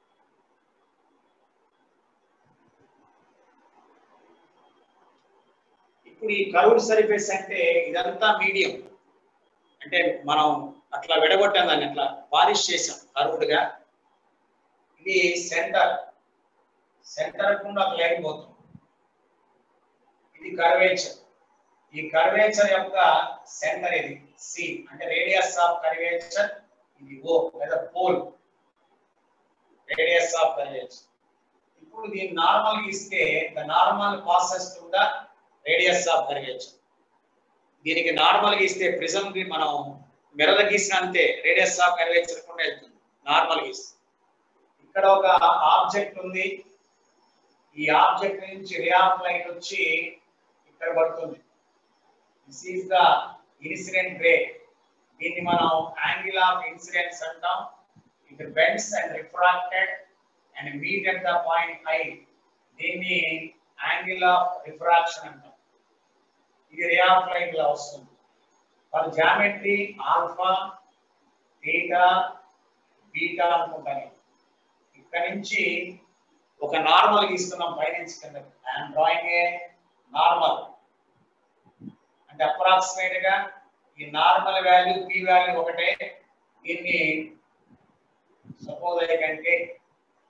ఇప్పుడు ఈ కర్వ్డ్ సర్ఫేస్ అంటే ఇదంతా మీడియం అంటే మనం అట్లా విడగొట్టాం దాన్ని అట్లా పాలిష్ చేసాం కర్వ్డ్ గా ఇది సెంటర్ సెంటర్ కుండా ఒక లైన్ పోతుంది ఇది కర్వేచర్ ఈ కర్వేచర్ యొక్క సెంటర్ ఇది సి అంటే రేడియస్ ఆఫ్ కర్వేచర్ ఇది ఓ లేదా పోల్ రేడియస్ ఆఫ్ కర్వేచర్ ఇప్పుడు దీన్ని నార్మల్ ఇస్తే the normal passes to the radius of curvature దీనికి నార్మల్ గా ఇస్తే ప్రిజం కి మనం మిర్రర్ గీసిన అంతే రేడియస్ ఆఫ్ కర్వేచర్ కూడా వెళ్తుంది నార్మల్ గా ఇస్తే ఇక్కడ ఒక ఆబ్జెక్ట్ ఉంది ఈ ఆబ్జెక్ట్ నుంచి రే ఆఫ్ లైట్ వచ్చి ఇక్కడ పడుతుంది this is the incident ray దీన్ని మనం యాంగిల్ ఆఫ్ ఇన్సిడెన్స్ అంటాం it bends and refracted and meet at the point I దీన్ని యాంగిల్ ఆఫ్ రిఫ్రాక్షన్ అంటాం ఇది రే ఆఫ్ లైట్ లా వస్తుంది for geometry alpha theta beta అనుకుంటాను ఇక్కడ నుంచి ఒక నార్మల్ గీస్తున్నాం పైనుంచి కింద ఐఎమ్ డ్రాయింగ్ ఏ నార్మల్ అంటే అప్రాక్సిమేట్ గా ఈ నార్మల్ వాల్యూ పి వాల్యూ ఒకటే దీన్ని సపోజ్ ఐ కంటే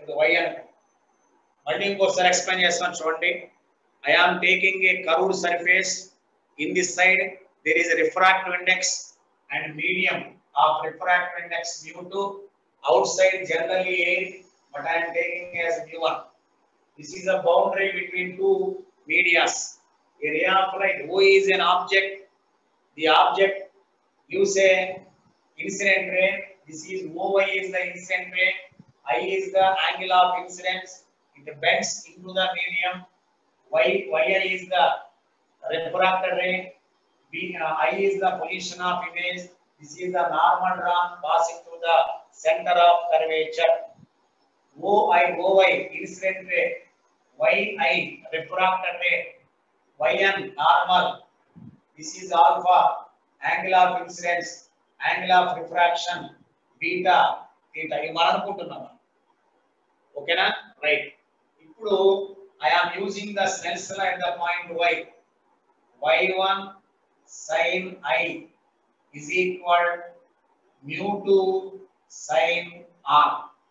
ఇది వై అని మళ్ళీ ఇంకోసారి ఎక్స్ప్లెయిన్ చేస్తాను చూడండి I am taking a curved surface in this side there is refractive index and medium of refractive index mu two outside generally air but I am taking as mu one this is a boundary between two medias area of light o is an object the object gives a incident ray this is oy is the incident ray i is the angle of incidence it bends into the medium y yi is the refracted ray b uh, i is the position of image this is the normal drawn passing through the center of curvature OI, OY, incident ray, YI, refracted ray, YN, normal. This is alpha, angle of incidence, angle of refraction, beta, theta. ఇవి మనం అనుకుంటున్నాం ఓకేనా right ఇప్పుడు I am using the Snell's law at the point y y1 sin i is equal mu 2 sin r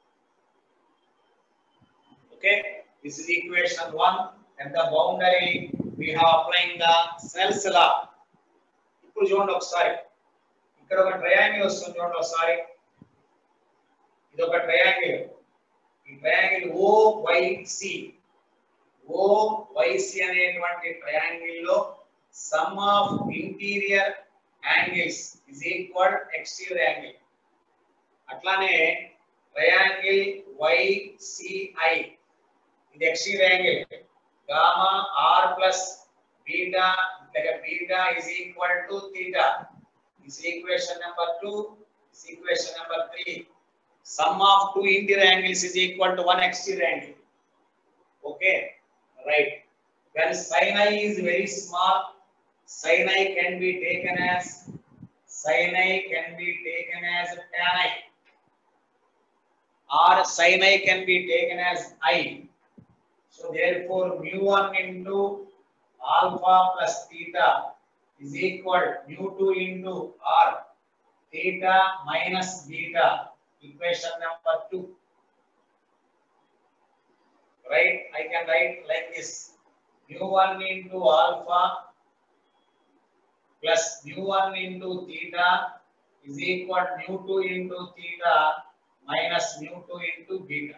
Okay, this is equation one. At the boundary, we have applying the Snell's law. ఇప్పుడు చూడండి ఒకసారి ఇక్కడ ఒక triangle వస్తుంది చూడండి ఒకసారి ఇది ఒక ట్రయాంగిల్ ఈ triangle O YC O YC అనేటువంటి ట్రయాంగిల్ లో sum of interior angles is equal exterior angle అట్లానే ట్రయాంగిల్ వైసిఐ ఇది exterior angle gamma R plus beta లేక beta is equal to theta this equation number 2 this equation number 3 sum of two interior angles is equal to one exterior angle okay right when sin i is very small sin i can be taken as sin i can be taken as tan i or sin i can be taken as i So therefore, mu 1 into alpha plus theta is equal mu 2 into r theta minus beta equation number 2 right i can write like this mu 1 into alpha plus mu 1 into theta is equal mu 2 into theta minus mu 2 into beta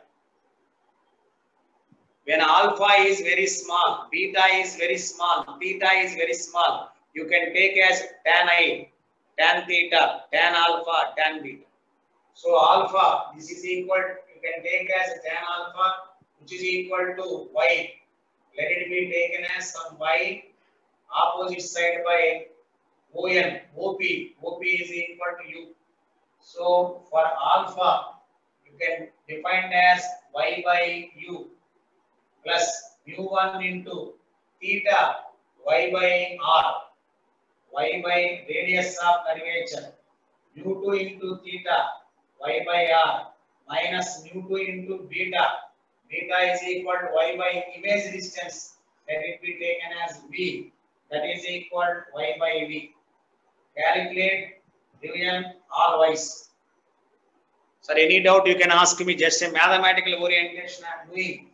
when alpha is very small, beta is very small, theta is very small, you can take as tan i, tan theta, tan alpha, tan beta. So alpha, this is equal, you can take as tan alpha, which is equal to y. Let it be taken as some y, opposite side by on, op, op is equal to u. So for alpha, you can define as y by u plus mu1 into theta y by r y by radius of curvature mu2 into theta y by r minus mu2 into beta beta is equal to y by image distance let it be taken as v that is equal to y by v calculate division all wise sir any doubt you can ask me just a mathematical orientation i am doing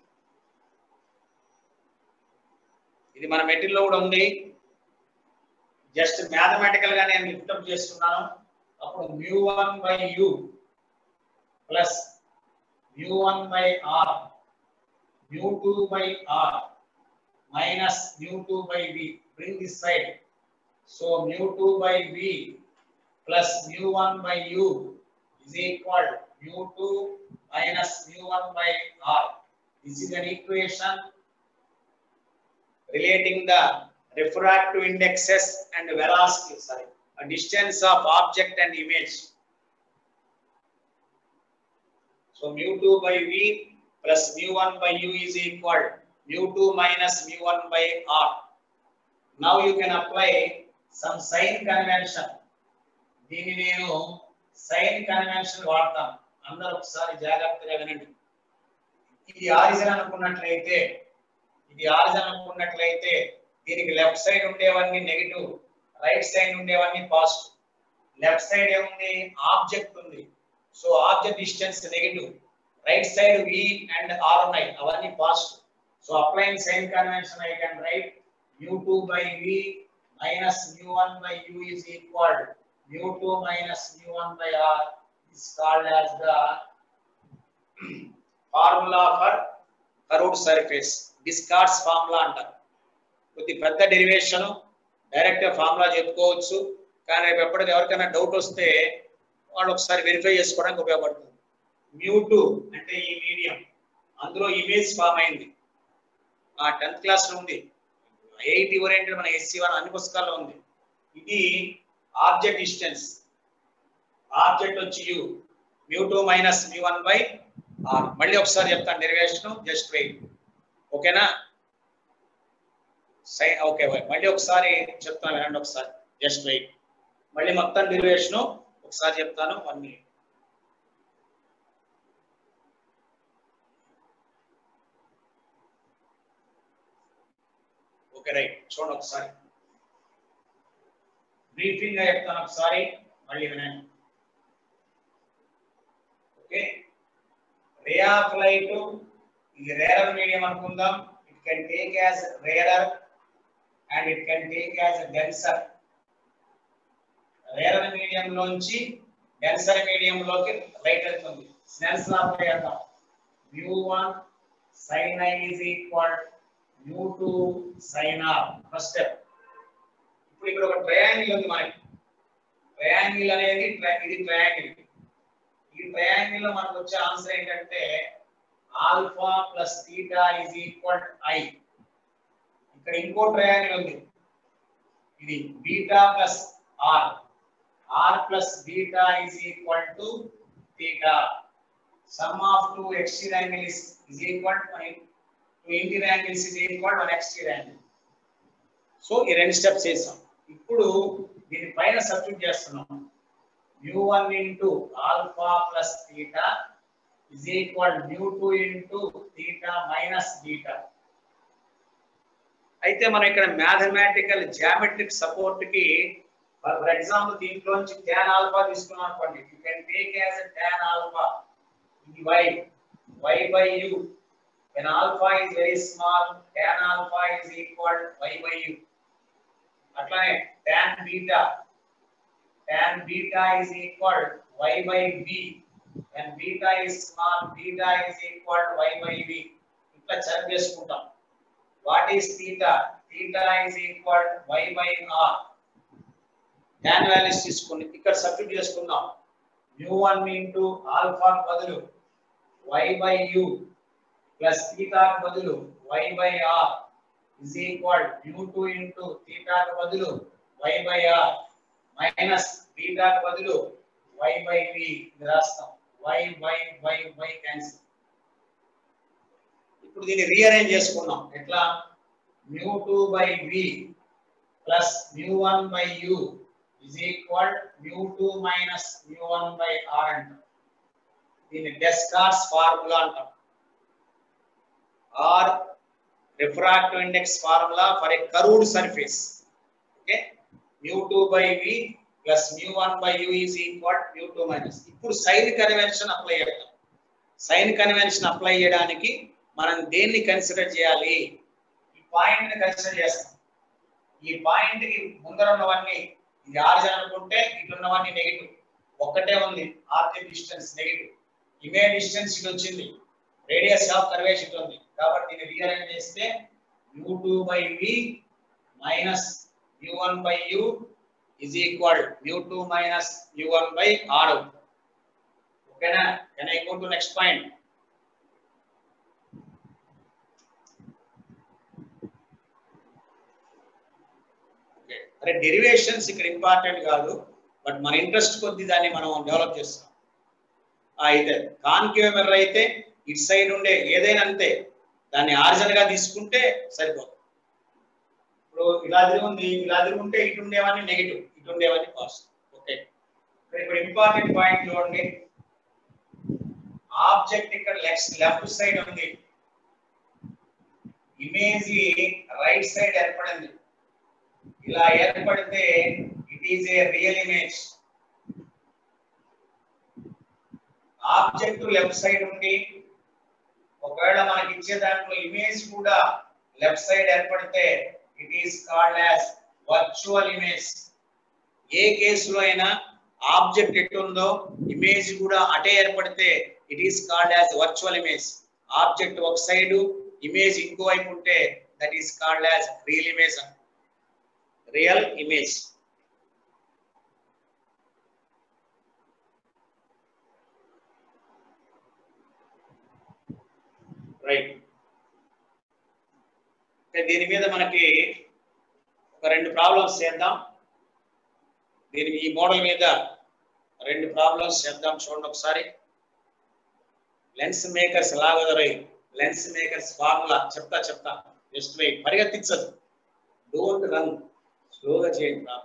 ఇది మన material కూడా ఉంది just mathematical గా నేను lift up చేస్తున్నాను అప్పుడు mu one by U plus mu one by R mu two by R minus mu two by V bring this side so mu two by V plus mu one by you is equal mu 2 minus mu 1 by r. This is an equation relating the refractive indexes and velocity, sorry, a distance of object and image. So mu 2 by v plus mu 1 by u is equal mu 2 minus mu 1 by r. Now you can apply some sign convention. దీన్ని నేను sign convention వాడతాను అందరూ ఒకసారి జాగ్రత్తగా వినండి ఇది origin అనుకున్నట్లయితే ఇది ఆరిజన్ అనుకున్నట్లయితే దీనికి లెఫ్ట్ సైడ్ ఉండేవన్నీ నెగిటివ్ రైట్ సైడ్ ఉండేవన్నీ పాజిటివ్ లెఫ్ట్ సైడ్ ఏముంది ఆబ్జెక్ట్ ఉంది so object distance negative right side V and R ఉన్నాయి అవన్నీ positive so applying sign convention I can write mu 2 by v minus mu 1 by u is equal mu 2 minus mu 1 by r is called as the formula for curved surface Descartes formula అంటారు కొద్ది పెద్ద derivation direct formula చెప్పుకోవచ్చు కానీ రేపు ఎప్పటికి ఎవరికైనా doubt వస్తే వాళ్ళు ఒకసారి వెరిఫై చేసుకోవడానికి ఉపయోగపడుతుంది మ్యూ టూ అంటే ఈ మీడియం అందులో ఇమేజ్ ఫామ్ అయింది ఆ టెన్త్ క్లాస్ లో ఉంది ఎయిట్ ఓరియంటెడ్ మన ఎస్సీ వన్ అన్ని పుస్తకాల్లో ఉంది ఇది ఆబ్జెక్ట్ డిస్టెన్స్ ఆబ్జెక్ట్ వచ్చి U mu two minus mu one by R మళ్ళీ ఒకసారి చెప్తాను డెరివేషన్ జస్ట్ వెయిట్ ఓకేనా సై ఓకే మళ్ళీ ఒకసారి చెప్తాను వినండి ఒకసారి జస్ట్ వెయిట్ మళ్ళీ మొత్తం డెరివేషన్ ఒకసారి చెప్తాను వన్ మినిట్ ఓకే రైట్ చూడండి ఒకసారి బ్రీఫింగ్ గా చెప్తాను ఒకసారి మళ్ళీ వినండి ఓకే రే ఆఫ్ లైట్ ఇది రేరర్ మీడియం అనుకుందాం it can take as rarer and it can take as denser rarer medium లోంచి డెన్సర్ మీడియం లోకి లైట్ వెళ్తుంది స్నెల్స్ లా అప్లై చేద్దాం mu one sine I is equal mu two sine R first step ఇప్పుడు ఇక్కడ ఒక triangle ఉంది మనకి triangle అనేది tri- ఇది ట్రయాంగిల్ ఈ ట్రయాంగిల్ లో మనకు వచ్చే ఆన్సర్ ఏంటంటే alpha plus theta is equal I ఇక్కడ ఇంకో ట్రయాంగిల్ ఉంది ఇది beta plus R R plus beta is equal to theta sum of two exterior angle is is equal to two interior angles is equal one exterior angle so ఈ రెండు steps చేసాం ఇప్పుడు దీని పైన సబ్స్టిట్యూట్ చేస్తున్నాం mu 1 into alpha plus theta is equal mu 2 into theta minus beta అయితే మనం ఇక్కడ మ్యాథమెటికల్ జామెట్రిక్ సపోర్ట్ కి ఫర్ ఎగ్జాంపుల్ దీంట్లోంచి tan ఆల్ఫా తీసుకున్నాం అనుకోండి you can take as tan alpha ఇది y y by u when alpha is very small tan alpha is equal y by u అట్లానే tan beta tan beta is equal y by b when beta is small beta is equal y by b ఇట్లా check చేసుకుంటాం what is theta theta is equal y by r tan values తీసుకుని ఇక్కడ substitute చేసుకుందాం mu1 into alpha బదులు y by u plus theta బదులు y by r is equal mu2 into theta బదులు y by r minus beta బదులు y by v ఇది రాస్తాం y y y y cancel ఇప్పుడు దీన్ని రీఅరేంజ్ చేసుకున్నాం ఎట్లా mu 2 by v plus mu 1 by u is equal mu 2 minus mu 1 by r అంటాం దీన్ని డెస్కార్ట్స్ ఫార్ములా అంటాం or refractive index formula for a curved surface okay mu 2 by v plus mu 1 by u is equal mu 2 minus ఇప్పుడు sign convention apply చేద్దాం sign convention apply చేయడానికి మనం దేన్ని consider చేయాలి ఈ పాయింట్ ని కన్సిడర్ చేస్తాం ఈ పాయింట్ కి ముందర ఉన్నవన్నీ ఇది ఆరిజన్ అనుకుంటే ఇటు ఉన్నవన్నీ నెగిటివ్ ఒక్కటే ఉంది ఆర్తి డిస్టెన్స్ నెగిటివ్ ఇమేజ్ డిస్టెన్స్ ఇటు వచ్చింది రేడియస్ ఆఫ్ కర్వేషన్ ఇటు ఉంది కాబట్టి దీన్ని రీఅరేంజ్ చేస్తే u2 by v minus u1 by u is equal mu2 minus u1 by r అవుతుంది ఓకేనా can I go to next point okay అరే డెరివేషన్స్ ఇక్కడ ఇంపార్టెంట్ కాదు బట్ మన ఇంట్రెస్ట్ కొద్ది దాన్ని మనం డెవలప్ చేస్తాం ఆ, అయితే కాన్కేవ్ మిర్రర్ అయితే ఇటు సైడ్ ఉండే ఏదైనా అంతే దాన్ని ఆరిజిన్ గా తీసుకుంటే సరిపోతుంది ఇప్పుడు ఇలా తిరుగుంది ఇలా తిరుగుంటే ఇటు ఉండేవన్నీ నెగిటివ్ ఇటు ఉండేవన్నీ పాజిటివ్ ఓకే ఇప్పుడు ఇంపార్టెంట్ పాయింట్ చూడండి ఆబ్జెక్ట్ ఇక్కడ లెఫ్ట్ లెఫ్ట్ సైడ్ ఉంది ఇమేజ్ రైట్ సైడ్ ఏర్పడింది ఇలా ఏర్పడితే it is a real image object left side ఉండి ఒకవేళ మనకి ఇచ్చే దాంట్లో ఇమేజ్ కూడా లెఫ్ట్ సైడ్ ఏర్పడితే it is called as virtual image ఏ కేసులో అయినా ఆబ్జెక్ట్ ఎటు ఉందో ఇమేజ్ కూడా అటే ఏర్పడితే it is called as virtual image object ఒక సైడ్ ఇమేజ్ ఇంకో వైపు ఉంటే that is called as real image real image right దీని మీద మనకి ఒక రెండు ప్రాబ్లమ్స్ చేద్దాం దీని ఈ మోడల్ మీద రెండు ప్రాబ్లమ్స్ చేద్దాం చూడండి ఒకసారి లెన్స్ మేకర్స్ లాగదరై లెన్స్ మేకర్స్ ఫార్ములా చెప్తా చెప్తా జస్ట్ వెయిట్ పరిగెత్తించదు డోంట్ రన్ స్లోగా చేయండి ప్రాబ్లం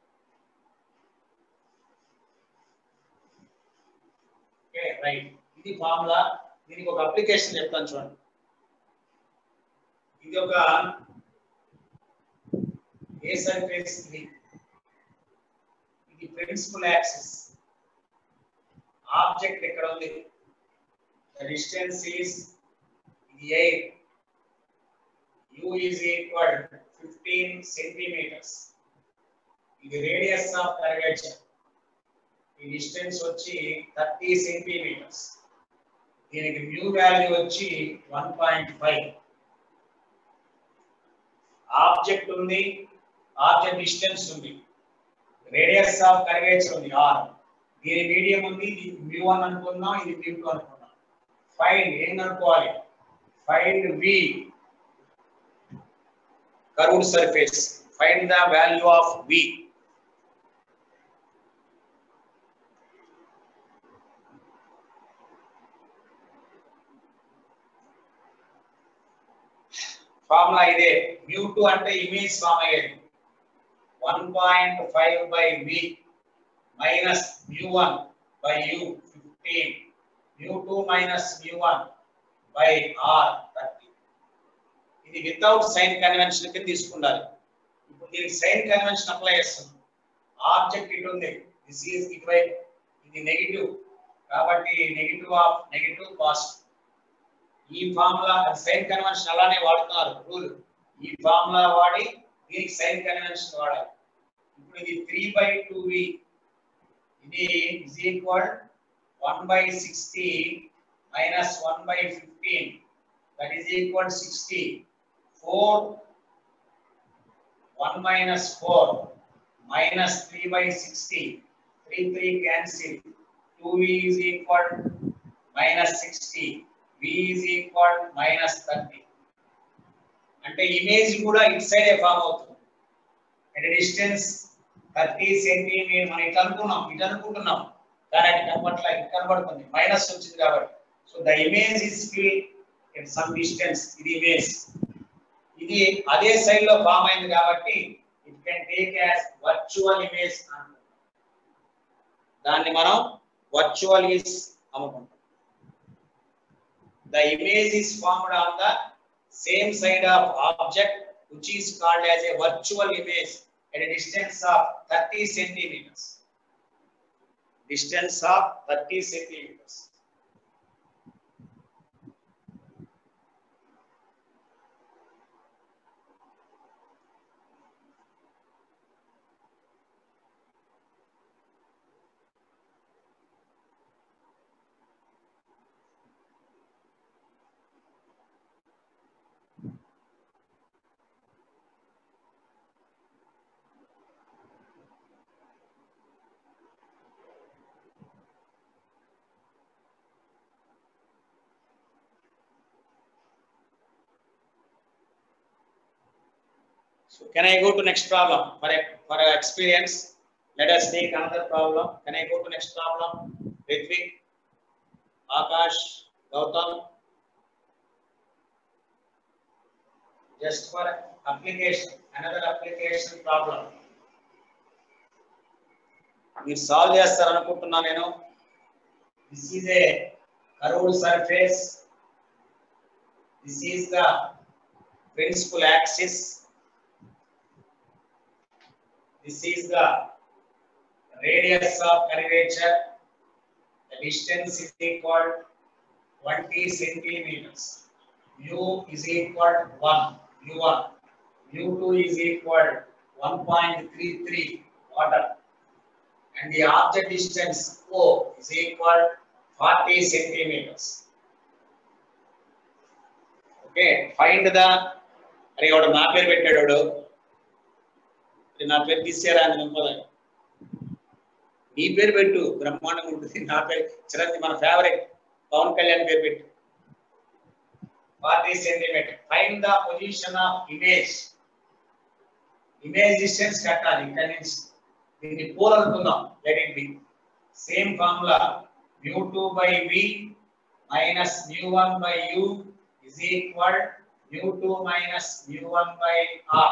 ఓకే రైట్ ఇది ఫార్ములా దీనికి ఒక అప్లికేషన్ చెప్తాను చూడండి ఇది ఒక ఏ సర్ఫేస్ ఇది ఇది ప్రిన్సిపల్ యాక్సిస్ ఆబ్జెక్ట్ ఇక్కడ ఉంది ద డిస్టెన్స్ ఈస్ ఇది air u is equal 15 centimetres ఇది రేడియస్ ఆఫ్ కర్వేచర్ ఈ డిస్టెన్స్ వచ్చి 30 సెంటీమీటర్స్ దీనికి మ్యూ వాల్యూ వచ్చి 1.5 ఆబ్జెక్ట్ ఉంది ఆబ్జెక్ట్ డిస్టెన్స్ ఉంది రేడియస్ ఆఫ్ కర్వేచర్ ఉంది ఆర్ దీని మీడియం ఉంది ఇది మ్యూ వన్ అనుకుందాం ఇది మ్యూ టూ అనుకుందాం ఫైండ్ ఏం అనుకోవాలి find V curved surface. Find the value of V. Formula ఇదే మ్యూ టూ అంటే ఇమేజ్ ఫామ్ అయ్యేది one point five by we minus mu one by U fifteen mu two minus mu one by R thirty ఇది without sign convention కింద తీసుకుండాలి ఇప్పుడు దీనికి sign convention apply చేస్తుంది object ఇటు ఉంది దిస్ ఈజ్ ఇటువైపు ఇది నెగిటివ్ కాబట్టి నెగిటివ్ ఆఫ్ నెగిటివ్ పాజిటివ్ ఈ ఫార్ములా సైన్ కన్వెన్షన్ అలానే వాడుతున్నారు రూల్ ఈ ఫార్ములా వాడి దీనికి సైన్ కన్వెన్షన్ వాడాలి ఇప్పుడు ఇది త్రీ బై టూ వి ఇది is equal one by sixty minus one by fifteen that is equal sixty four one minus four minus three by sixty three three cancel two V is equal minus sixty V is equal minus thirty అంటే image కూడా ఇటు సైడే form అవుతుంది అంటే distance thirty centimetre మనం ఇటు అనుకున్నాం ఇటు అనుకుంటున్నాం కానీ అది కనబట్ల ఇటు కనబడుతుంది మైనస్ వచ్చింది కాబట్టి so the image is fill in some distance ఇది ఇమేజ్ ఇది అదే సైడ్ లో ఫామ్ అయింది కాబట్టి it can take as virtual image దాన్ని మనం వర్చువల్ ఇస్ అమ్ముకుంటాం the image is formed on the same side of object which is called as a virtual image at a distance of 30 centimeters distance of 30 centimeters So can I go to next problem for a, for a experience? Let us take another problem. Can I go to next problem? Ritvik, Akash, Gautam. Just for application, another application problem. మీరు solve చేస్తారనుకుంటున్నా నేను this is a curved surface this is the principal axis this is the radius of curvature the distance is equal 20 centimeters. mu is equal 1, mu1. mu2 is equal 1.33 water. And the object distance O is equal 40 centimeters. Okay, find the అరే వాడు నా పేరు పెట్టాడు వాడు. అరే నా పేరు తీసేరా అని నింపదా నీ పేరు పెట్టు బ్రహ్మాండంగా ఉంటుంది నా పేరు చిరంజీవి మన ఫేవరెట్ పవన్ కళ్యాణ్ పేరు పెట్టు forty centimetre find the position of image image distance కట్టాలి ఇక్కడ నుంచి దీన్ని పోల్ అనుకుందాం let it be same formula mu two by we minus mu one by U is equal mu two minus mu one by R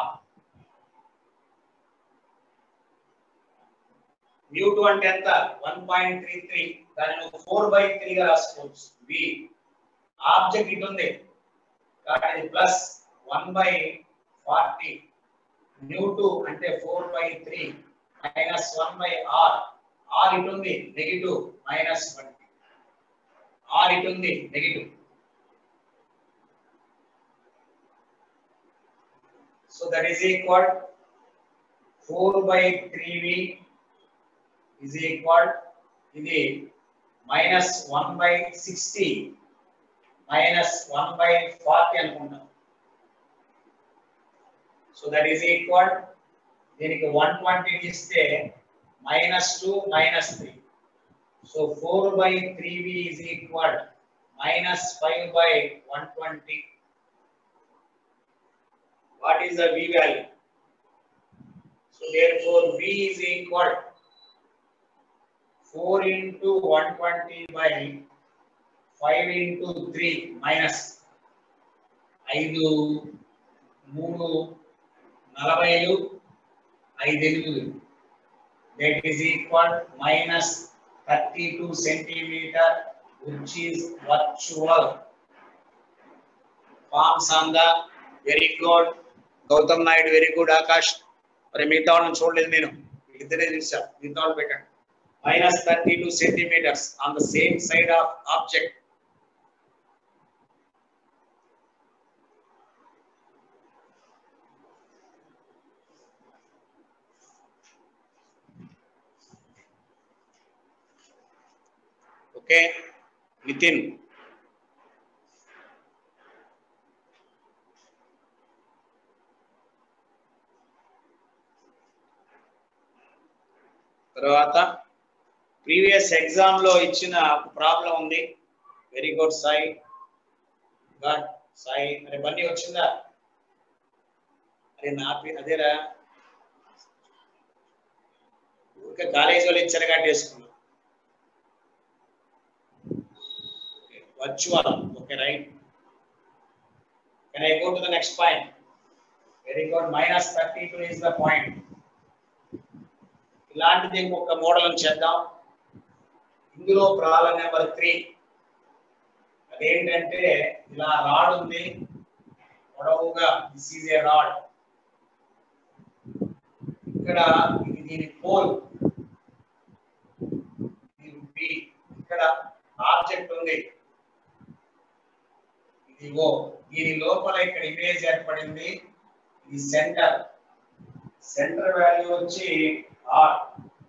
mu two అంటే ఎంత one point three three దాన్ని నువ్వు four by త్రీగా రాసుకోవచ్చు వి object ఇటు ఉంది కాబట్టి ఇది plus one by forty mu two అంటే four by three minus one by R R ఇటు ఉంది నెగిటివ్ మైనస్ ట్వంటీ ఆర్ ఇటు ఉంది negative so that is equal four by three V is equal ఇది minus one by sixty minus one by forty అనుకుంటాం so that is equal దీనికి one twenty ఇస్తే minus two minus three so four by three V is equal minus five by one twenty what is the V value so there four V is equal 4 into 120 by 5 into 3 minus 5 మూడు నలభైలు ఐదు ఎనిమిది that is equal minus thirty two centimetre which is virtual forms on the very good Gautam Naidu very good Akash మరి మిగతా వాళ్ళని చూడలేదు నేను ఇద్దరే చూసా మిగతా వాళ్ళు పెట్టండి minus 32 centimeters on the same side of object. Okay, Nitin. తర్వాత ప్రీవియస్ ఎగ్జామ్ లో ఇచ్చిన ప్రాబ్లం ఉంది very good Sai good Sai అరే బన్నీ వచ్చిందా అరే నా పే- అదేరా ఊరికే కాలేజీ వాళ్ళు ఇచ్చారు కాబట్టి వేసుకున్నాం virtual okay right can I go to the next point very good minus thirty two is the point ఇలాంటిది ఇంకొక మోడల్ చేద్దాం ఇందులో ప్రాబ్లం నెంబర్ త్రీ అదేంటంటే ఇలా రాడ్ ఉంది పొడవుగా దిస్ ఈజ్ ఏ రాడ్ ఇక్కడ ఇది దీని పోల్ ఇది బి ఇక్కడ ఆబ్జెక్ట్ ఉంది ఇది ఓ దీని లోపల ఇక్కడ ఇమేజ్ ఏర్పడింది ఇది సెంటర్ సెంటర్ వాల్యూ వచ్చి ఆర్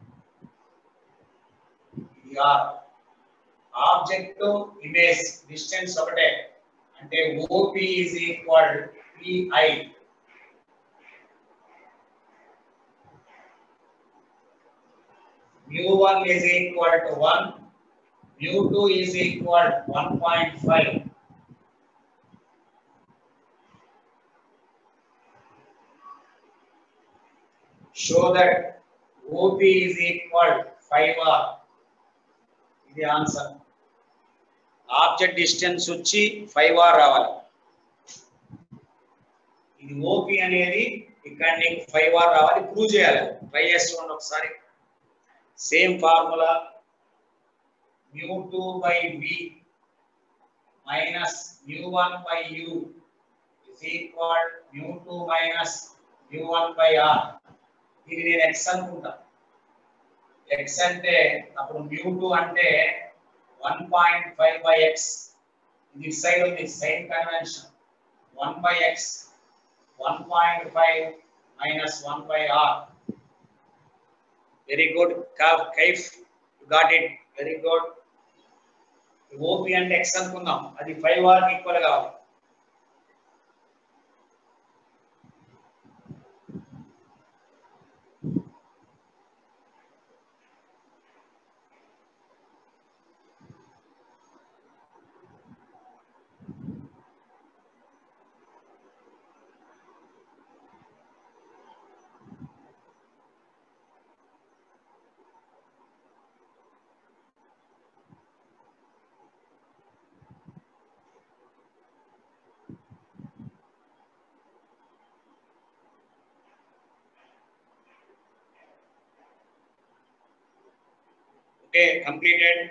ఇది ఆర్ ఆబ్జెక్ట్ ఇమేజ్ డిస్టెన్స్ ఒకటే అంటే OP is equal PI mu one is equal to one mu two is equal one point five show that OP is equal 5R. ఇది answer object distance వచ్చి five R రావాలి ఇది ఓపి అనేది ఇక్కడ నీకు ఫైవ్ ఆర్ రావాలి ప్రూవ్ చేయాలి ట్రై చేసుకోండి ఒకసారి same formula mu two by we minus mu one by U is equal mu two minus mu one by R ఇది నేను ఎక్స్ అనుకుంటా ఎక్స్ అంటే అప్పుడు మ్యూ టూ అంటే one point five by X ఇది సైడ్ ఉంది sign convention one by X one point five minus one by R very good Kaif got it very good OP అంటే X అనుకుందాం అది ఫైవ్ ఆర్ ఈక్వల్ కావాలి Okay, completed.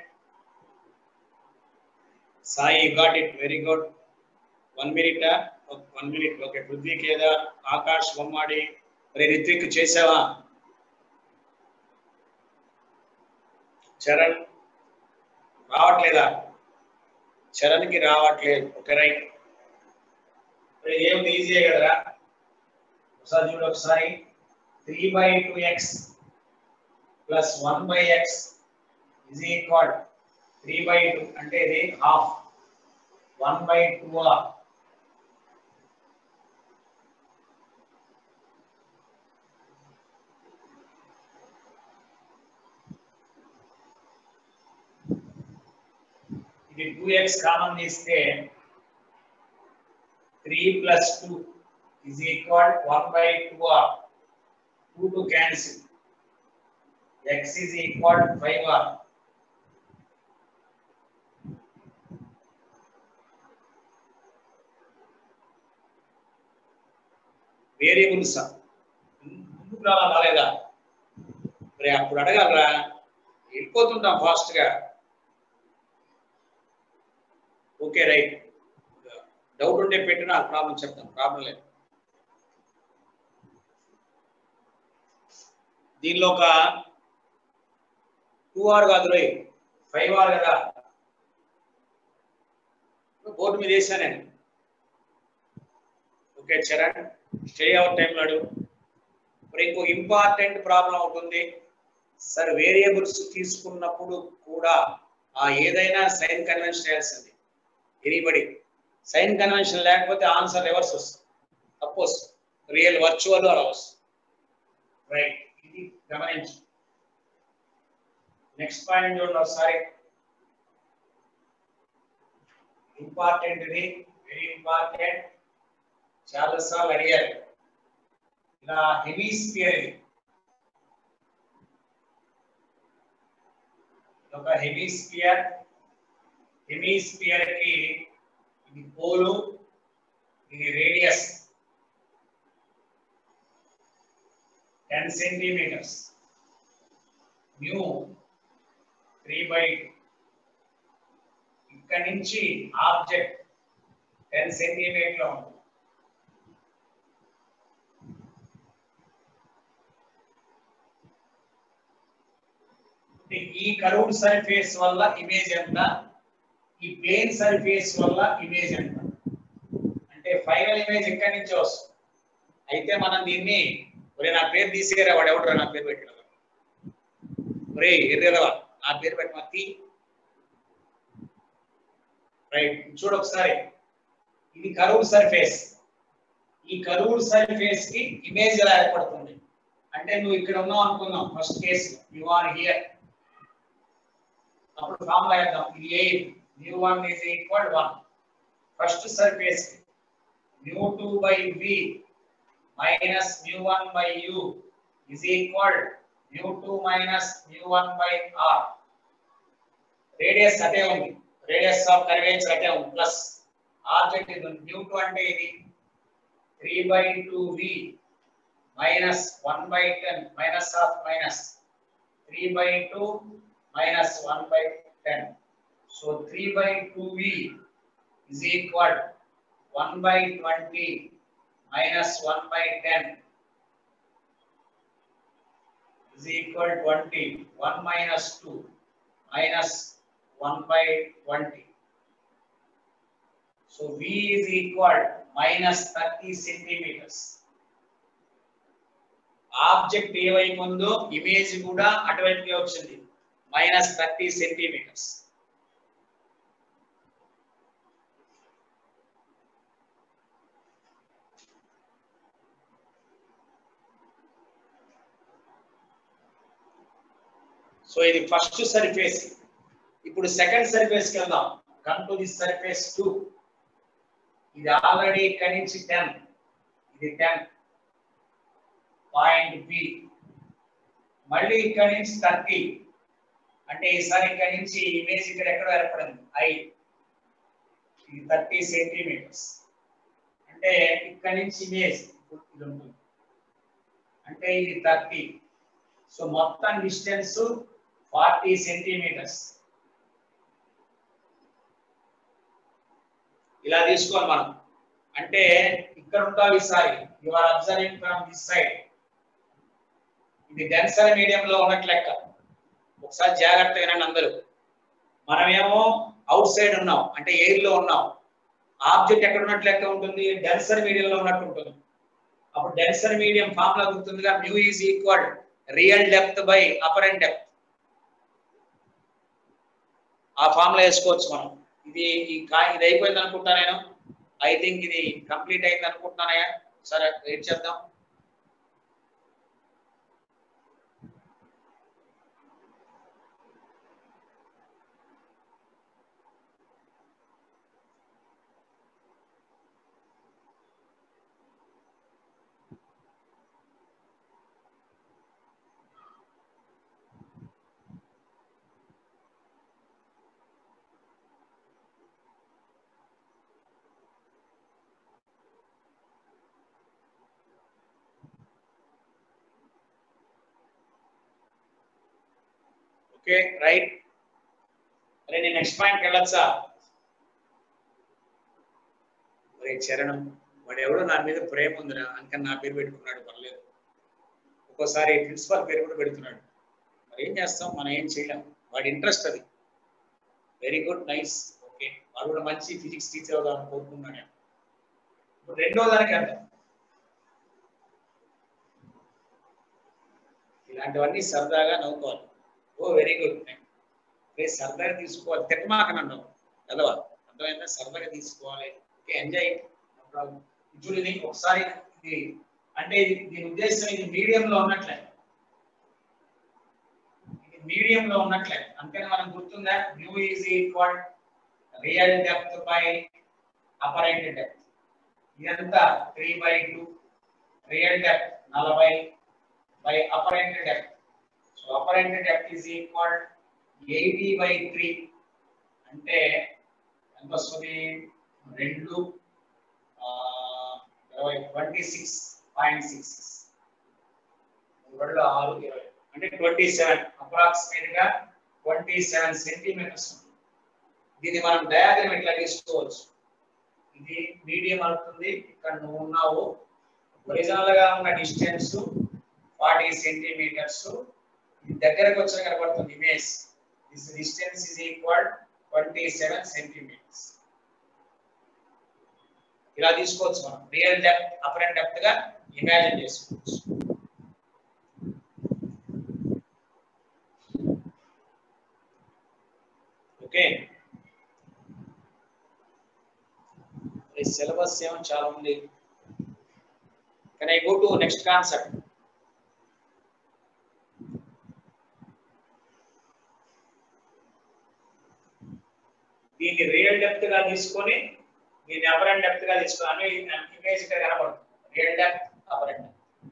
Sai, you got it. Very good. One minute. ah? Oh, One minute. Okay. Prithvi Kedar Akash Bommadi మరి రిత్విక్ చేసావా చరణ్ రావట్లేదా చరణ్కి రావట్లేదు okay right మరి ఏముంది ఈజీయే కదరా ఒకసారి చూడు ఒకసారి three by two X plus one by X is equal 3 by 2 అంటే ఇది half 1 by 2 r ఇది 2x కామన్ తీస్తే 3 plus 2 is equal 1 by 2 r 2 to cancel x is equal 5 r variables ముందుకు రావాలా రాలేదా మరి అప్పుడు అడగలరా వెళ్ళిపోతుంటాం ఫాస్ట్ గా ఓకే రైట్ డౌట్ ఉంటే పెట్టినా ప్రాబ్లం చెప్తాం ప్రాబ్లం లేదు దీనిలో ఒక టూ ఆర్ కాదు రోయ్ ఫైవ్ ఆర్ కదా బోర్డు మీద వేసా నేను okay Charan stay out time నాడు మరి ఇంకో ఇంపార్టెంట్ ప్రాబ్లం అవుతుంది సార్ వేరియబుల్స్ తీసుకున్నప్పుడు కూడా ఆ ఏదైనా సైన్ కన్వెన్షన్ చేయాల్సింది ఎనీబడి సైన్ కన్వెన్షన్ లేకపోతే ఆన్సర్ రివర్స్ వస్తుంది సపోజ్ రియల్ వర్చువల్ అలా వస్తుంది రైట్ ఇది గమనించు నెక్స్ట్ పాయింట్ చూడండి ఒకసారి ఇంపార్టెంట్ ఇది వెరీ ఇంపార్టెంట్ చాలా సార్లు అడిగారు ఇలా హెమీస్పియర్ ఇది ఒక హెమీస్పియర్ హెమీస్పియర్ కి ఇది పోలు ఇది radius ten centimetres mu three by ఇక్కడ నుంచి ఆబ్జెక్ట్ టెన్ సెంటీమీటర్ ఉంటుంది అంటే ఈ కర్వ్డ్ సర్ఫేస్ వల్ల ఇమేజ్ ఎంత ఈ ప్లేన్ సర్ఫేస్ వల్ల ఇమేజ్ ఎంత అంటే ఫైనల్ ఇమేజ్ ఎక్కడి నుంచి వస్తుంది అయితే మనం దీన్ని ఒరే నా పేరు తీసేరా వాడు ఎవడరా నా పేరు పెట్టిన ఒరే ఎర్రెరవా నా పేరు పెట్టిన తీ రైట్ చూడు ఒకసారి ఇది కరువుడ్ సర్ఫేస్ ఈ కరువుడ్ సర్ఫేస్ కి ఇమేజ్ ఎలా ఏర్పడుతుంది అంటే నువ్వు ఇక్కడ ఉన్నావు అనుకుందాం first case you are here అప్పుడు ఫార్ములా వేద్దాం ఇది ఏ mu one is equal one first surface mu two by we minus mu one by U is equal mu two minus mu one by R radius అదే ఉంది radius of curvature అదే ఉంది plus object ఇది mu two అంటే ఇది three by two V minus one by ten minus of minus three by two minus 1 by 10. So 3 by 2v is equal 1 by 20 minus 1 by 10 is equal 20. 1 minus 2 minus 1 by 20. So V is equal minus 30 centimeters. Object ఏ వైపు ఉందో image కూడా అటువైపుకే వచ్చింది minus thirty centimetres so ఇది first surface ఇప్పుడు second surface కి వెళ్దాం come to the surface two ఇది ఆల్రెడీ ఇక్కడి నుంచి టెన్ ఇది టెన్ పాయింట్ బి మళ్ళీ ఇక్కడి నుంచి థర్టీ అంటే ఈసారి ఇక్కడి నుంచి ఇమేజ్ ఇక్కడ ఎక్కడ ఏర్పడింది ఐ ఇది థర్టీ సెంటీమీటర్స్ అంటే ఇక్కడి నుంచి ఇమేజ్ ఇది ఉంటుంది అంటే ఇది థర్టీ సో మొత్తం డిస్టెన్స్ ఫార్టీ సెంటీమీటర్స్ ఇలా తీసుకోవాలి మనం అంటే ఇక్కడ ఉంటావు ఈసారి you are observing from this side ఇది డెన్సర్ మీడియం లో ఉన్నట్లు లెక్క ఒకసారి జాగ్రత్తగా వినండి అందరూ మనమేమో అవుట్ సైడ్ ఉన్నాం అంటే ఎయిర్ లో ఉన్నాం ఆబ్జెక్ట్ ఎక్కడ ఉన్నట్లు లెక్క ఉంటుంది డెన్సర్ మీడియం లో ఉన్నట్టు ఉంటుంది అప్పుడు డెన్సర్ మీడియం ఫార్ములా గుర్తుందిగా mu is equal real depth by apparent depth ఆ ఫార్ములా వేసుకోవచ్చు మనం ఇది ఈ కా ఇది అయిపోయింది అనుకుంటా నేను ఐ థింక్ ఇది కంప్లీట్ అయింది అనుకుంటున్నానయ్యా సరే వెయిట్ చేద్దాం ఓకే రైట్ అరే నేను నెక్స్ట్ పాయింట్కి వెళ్ళొచ్చా ఒరే చరణం వాడు ఎవడో నా మీద ప్రేమ ఉందిరా అందుకని నా పేరు పెట్టుకున్నాడు పర్లేదు ఒక్కోసారి ప్రిన్సిపల్ పేరు కూడా పెడుతున్నాడు మరి ఏం చేస్తాం మనం ఏం చేయలేం వాడి ఇంట్రెస్ట్ అది వెరీ గుడ్ నైస్ ఓకే వాడు కూడా మంచి ఫిజిక్స్ టీచర్ అవుదామని కోరుకున్నాను నేను ఇప్పుడు రెండో దానికి వెళ్దాం ఇలాంటివన్నీ సరదాగా నవ్వుకోవాలి ఓ వెరీ గుడ్ రే సరదాగా తీసుకోవాలి తిట్టమాకని అన్నావు కదవా అర్థమైందా సరదాగా తీసుకోవాలి ఓకే ఎంజాయ్ చూడు ఇది ఒకసారి ఇది అంటే ఇది దీని ఉద్దేశం ఇది మీడియం లో ఉన్నట్లే ఇది మీడియం లో ఉన్నట్లే అందుకని మనం గుర్తుందా mu is equal real depth by apparent depth ఇదంతా three by two real depth నలభై by apparent depth so apparent depth is equal eighty by three అంటే ఎంత వస్తుంది రెండు ఇరవై ట్వంటీ సిక్స్ పాయింట్ సిక్స్ రెండు ఆరు ఇరవై అంటే ట్వంటీ సెవెన్ అప్రాక్సిమేట్ గా ట్వంటీ సెవెన్ సెంటీమీటర్స్ దీన్ని మనం డయాగ్రమ్ ఇట్లా తీసుకోవచ్చు ఇది మీడియం అవుతుంది ఇక్కడ నువ్వు ఉన్నావు ఒరిజినల్ గా ఉన్న డిస్టెన్స్ ఫార్టీ సెంటీమీటర్స్ దగ్గరకు వచ్చి కనబడుతుంది image this distance is equal twenty seven centimetres ఇలా తీసుకోవచ్చు మనం real depth apparent depth గా ఇమాజిన్ చేసుకోవచ్చు ఓకే సిలబస్ ఏమో చాలా ఉంది can I go to next concept దీన్ని రియల్ డెప్త్ గా తీసుకొని దీన్ని అపర్ అండ్ డెప్త్ గా తీసుకొని ఇమేజ్ ఇక్కడ కనబడుతుంది real depth apparent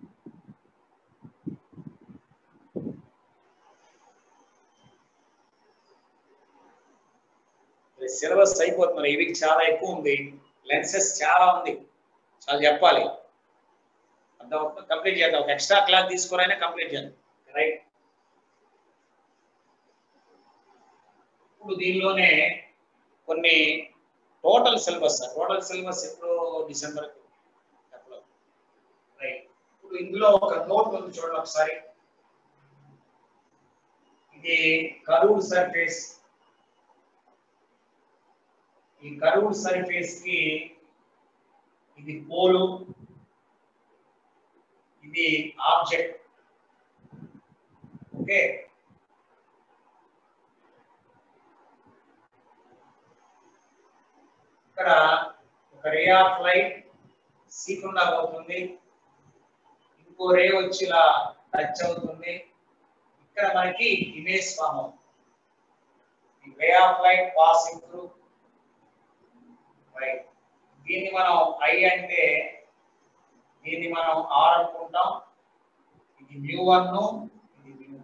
syllabus అయిపోతుంది ఈ వీక్ చాలా ఎక్కువ ఉంది లెన్సెస్ చాలా ఉంది చాలా చెప్పాలి అర్థమవుతుంది కంప్లీట్ చేద్దాం ఒక ఎక్స్ట్రా క్లాస్ తీసుకురైనా కంప్లీట్ చేద్దాం రైట్ ఇప్పుడు దీనిలోనే కొన్ని టోటల్ సిలబస్ టోటల్ సిలబస్ ఎప్పుడు డిసెంబర్ రైట్ ఇప్పుడు ఇందులో ఒక నోట్ ఉంది చూడండి ఒకసారి ఇది కరూడ్ సర్ఫేస్ ఈ కర్వ్డ్ సర్ఫేస్ కి ఇది పోలు ఇది ఆబ్జెక్ట్ ఓకే ఇక్కడ ఒక రే ఆఫ్ లైట్ సీకుండా పోతుంది ఇంకో రే వచ్చి ఇలా టచ్ అవుతుంది ఇక్కడ మనకి ఇమేజ్ ఫామ్ అవుతుంది ray of light passing through right దీన్ని మనం ఐ అంటే దీన్ని మనం ఆర్ అనుకుంటాం ఇది మ్యూ వన్ ఇది మ్యూ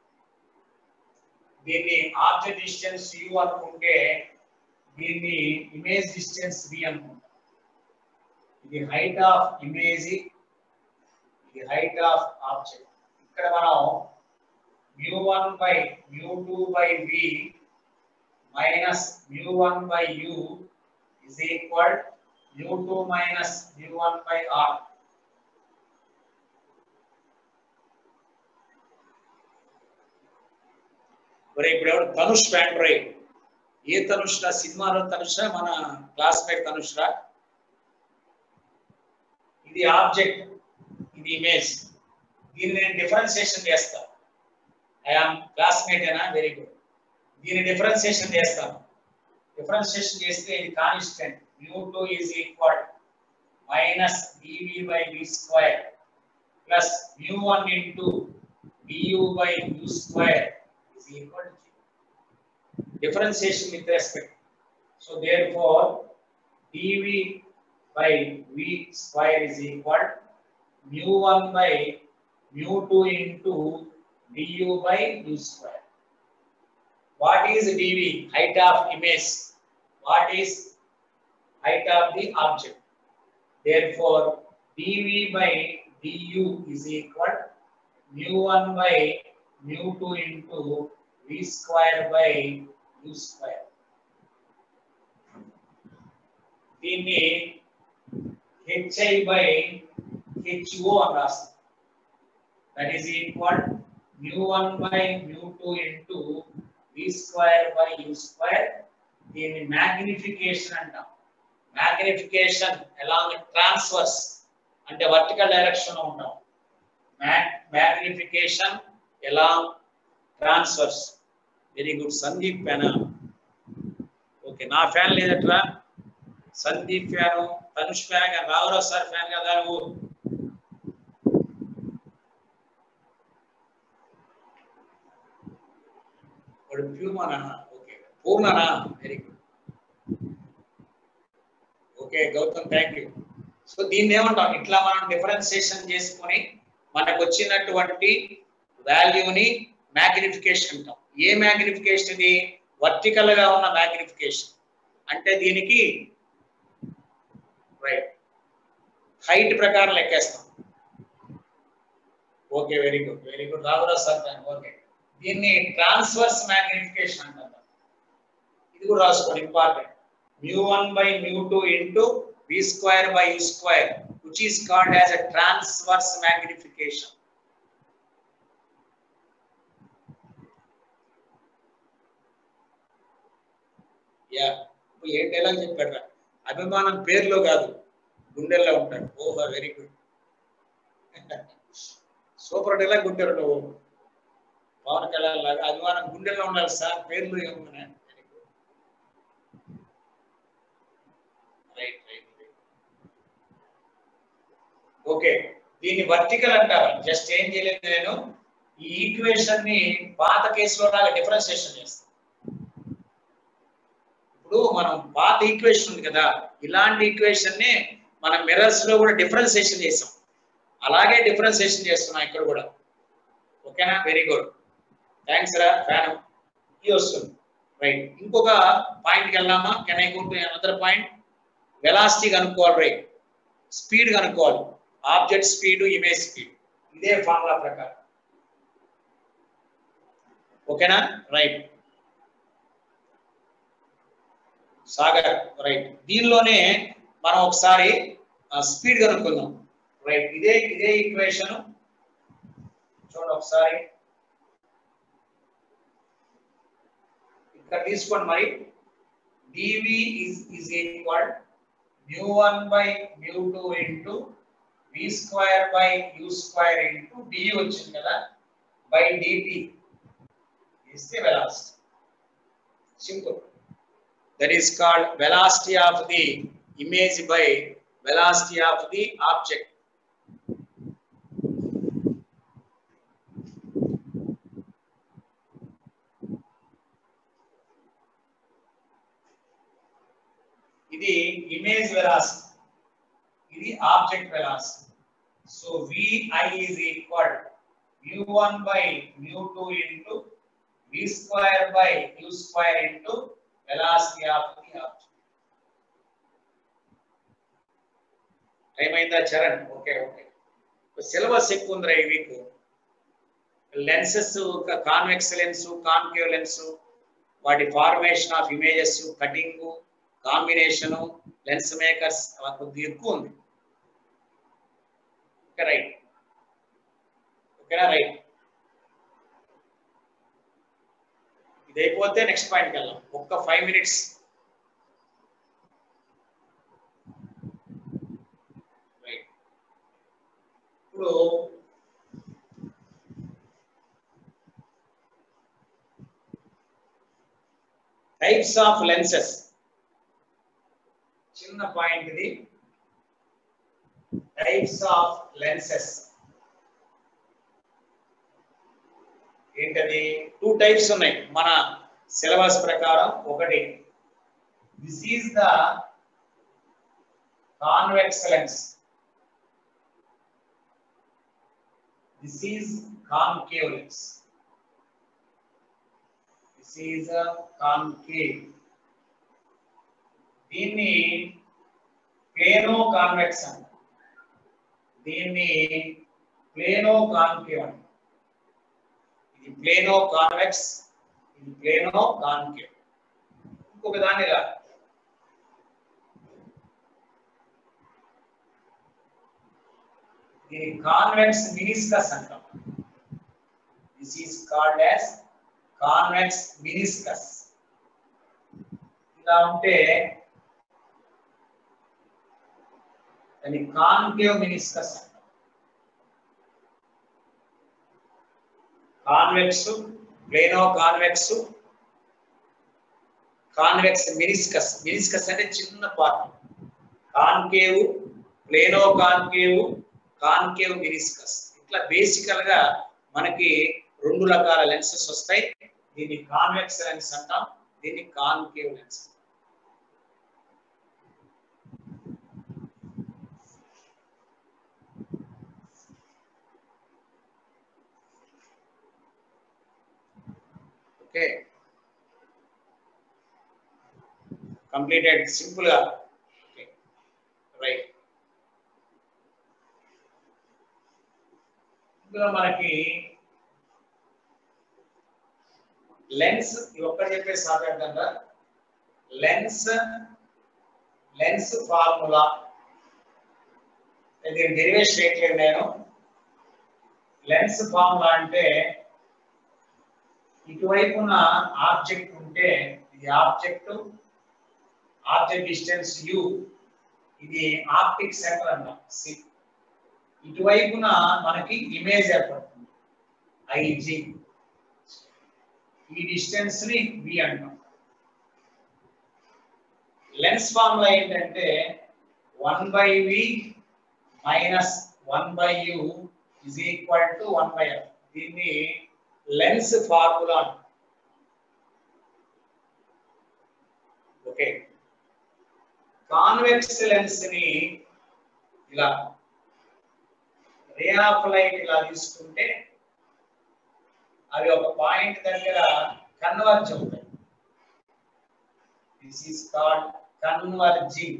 దీన్ని ఆబ్జెక్ట్ డిస్టెన్స్ యు అనుకుంటే దీన్ని ఇమేజ్ డిస్టెన్స్ వి అనుకుంటాం ఇది హైట్ ఆఫ్ ఇమేజ్ ఇది హైట్ ఆఫ్ ఆబ్జెక్ట్ ఇక్కడ మనం mu one by mu two by we minus mu one by you is equal mu2 minus mu1 by r. మరి ఇప్పుడు ఎవరు ధనుష్ ప్యాండ్రై ఏ ధనుష్ రా సినిమాలో ధనుష్ మన క్లాస్మేట్ ధనుష్ రా ఇది ఆబ్జెక్ట్ ఇది ఇమేజ్ దీన్ని నేను డిఫరెన్సియేషన్ చేస్తా ఐఆమ్ క్లాస్మేట్ ఏనా వెరీ గుడ్ దీన్ని డిఫరెన్సియేషన్ చేస్తాను డిఫరెన్షియేషన్ చేస్తే ఇది constant mu2 is equal minus dv by v square plus mu1 into du by u square is equal to 0. Differentiation with respect. So therefore dv by v square is equal mu1 by mu2 into du by u square. What is dv? Height of image. What is height of the object? Therefore, dv by du is equal mu1 by mu2 into v square by u square. దీన్ని h i by h o అని రాస్తాం that is equal mu one by mu two into v square by u square దీన్ని magnification అంటాం magnification along transverse అంటే vertical direction ఉంటాం magnification ఎలా transverse very good Sandeep fan okay నా fan లేదట్రా సందీప్ ఫ్యాన్ తనుష్ ఫ్యాన్ కదా రావురావు సార్ ఫ్యాన్ కదా నువ్వు వాడు ప్యూమానా ఓకే పూర్ణనా very good okay Gautam thank you so దీన్ని ఏమంటాం ఇట్లా మనం డిఫరెన్సియేషన్ చేసుకొని మనకు వచ్చినటువంటి వాల్యూని మ్యాగ్నిఫికేషన్ అంటాం ఏ మ్యాగ్నిఫికేషన్ ఇది వర్టికల్ గా ఉన్న మ్యాగ్నిఫికేషన్ అంటే దీనికి రైట్ హైట్ ప్రకారం లెక్కేస్తాం okay very good very good Raghuraj sir okay దీన్ని ట్రాన్స్వర్స్ మ్యాగ్నిఫికేషన్ అంటారు ఇది కూడా రాసుకోండి important mu one by mu two into v square by u square which is called as a transverse magnification yeah ఇప్పుడు ఏ dialogue చెప్పాడు అభిమానం పేర్లో కాదు గుండెల్లో ఉంటాడు ఓహో వెరీ గుడ్ సూపర్ డైలాగ్ కొట్టారు నువ్వు పవన్ కళ్యాణ్ లాగా అభిమానం గుండెల్లో ఉండాలి సార్ పేర్లు ఏమన్నా రైట్ రైట్ ఓకే దీన్ని వర్టికల్ అంటారు జస్ట్ ఏం చేయలేదు నేను ఈ ఈక్వేషన్ ని పాత కేసులో లాగా డిఫరెన్సియేషన్ చేస్తాను ఇప్పుడు మనం పాత ఈక్వేషన్ ఉంది కదా ఇలాంటి ఈక్వేషన్ ని మనం మిర్రర్స్ లో కూడా డిఫరెన్సియేషన్ చేసాం అలాగే డిఫరెన్సియేషన్ చేస్తున్నాం ఇక్కడ కూడా ఓకేనా వెరీ గుడ్ థ్యాంక్స్ రా ఫ్యాన్ ఇది వస్తుంది రైట్ ఇంకొక పాయింట్కి వెళ్దామా can I go to another point velocity కనుక్కోవాలి రైట్ స్పీడ్ కనుక్కోవాలి ఆబ్జెక్ట్ స్పీడ్ ఇమేజ్ స్పీడ్ ఇదే ఫార్ములా ప్రకారం ఓకేనా రైట్ సాగర్ రైట్ దీనిలోనే మనం ఒకసారి స్పీడ్ కనుక్కుందాం రైట్ ఇదే ఇదే ఈక్వేషన్ చూడండి ఒకసారి ఇక్కడ తీసుకోండి మరి dv is is equal mu 1 by mu 2 into v square by u square into du వచ్చింది కదా by dt is the velocity simple that is called velocity of the image by velocity of the object ఇది image velocity ఇది object velocity so vi is equal mu1 by mu2 into v square by u square into velocity of the object time అయిందా Charan okay okay syllabus ఎక్కువ ఉందిరా ఈ week lenses convex lens concave lens వాటి formation of images cutting combination lens makers కొద్దిగా ఎక్కువ ఉంది okay right ఓకేనా right ఇది అయిపోతే నెక్స్ట్ పాయింట్కి వెళ్దాం ఒక్క ఫైవ్ మినిట్స్ రైట్ ఇప్పుడు టైప్స్ ఆఫ్ లెన్సెస్ చిన్న పాయింట్ ఇది టైప్స్ ఆఫ్ లెన్సెస్ ఏంటది టూ టైప్స్ ఉన్నాయి మన సిలబస్ ప్రకారం ఒకటి this is the convex lens this is concave lens this is concave దీన్ని ప్లేనో కాన్వెక్స్ అంట దీన్ని ప్లేనో కాన్కేవ్ అంట ఇది ప్లేనో కాన్వెక్స్ ఇది ప్లేనో కాన్కేవ్ ఇంకొక దాన్ని రా దీని కాన్వెక్స్ మినిస్కస్ అంటాం this is called as convex meniscus ఇలా ఉంటే దాన్ని కాన్కేవ్ మినిస్కస్ అంటాం convex plano convex convex meniscus meniscus అంటే చిన్న part concave plano concave concave meniscus ఇట్లా బేసికల్ గా మనకి రెండు రకాల లెన్సెస్ వస్తాయి దీన్ని కాన్వెక్స్ లెన్స్ అంటాం దీన్ని concave lens okay completed simple గా రైట్ ఇందులో మనకి లెన్స్ ఒక్కటి చెప్పేసి సాధారణంగా లెన్స్ లెన్స్ ఫార్ములా దీని డెరివేషన్ చేయట్లేదు నేను లెన్స్ ఫార్ములా అంటే ఇటువైపున ఆబ్జెక్ట్ ఉంటే ఇది ఆబ్జెక్ట్ ఆబ్జెక్ట్ డిస్టెన్స్ యు ఇది ఆప్టిక్ సెంటర్ అన్నాం సి ఇటువైపున మనకి ఇమేజ్ ఏర్పడుతుంది ఐజి ఈ డిస్టెన్స్ ని వి అంటాం లెన్స్ ఫార్ములా ఏంటంటే one by we minus one by u is equal to one by f దీన్ని lens formula okay convex lens ని ఇలా రే ఆఫ్ లైట్ ఇలా తీసుకుంటే అవి ఒక పాయింట్ దగ్గర కన్వర్జ్ అవుతాయి దిస్ ఈస్ కాల్డ్ కన్వర్జింగ్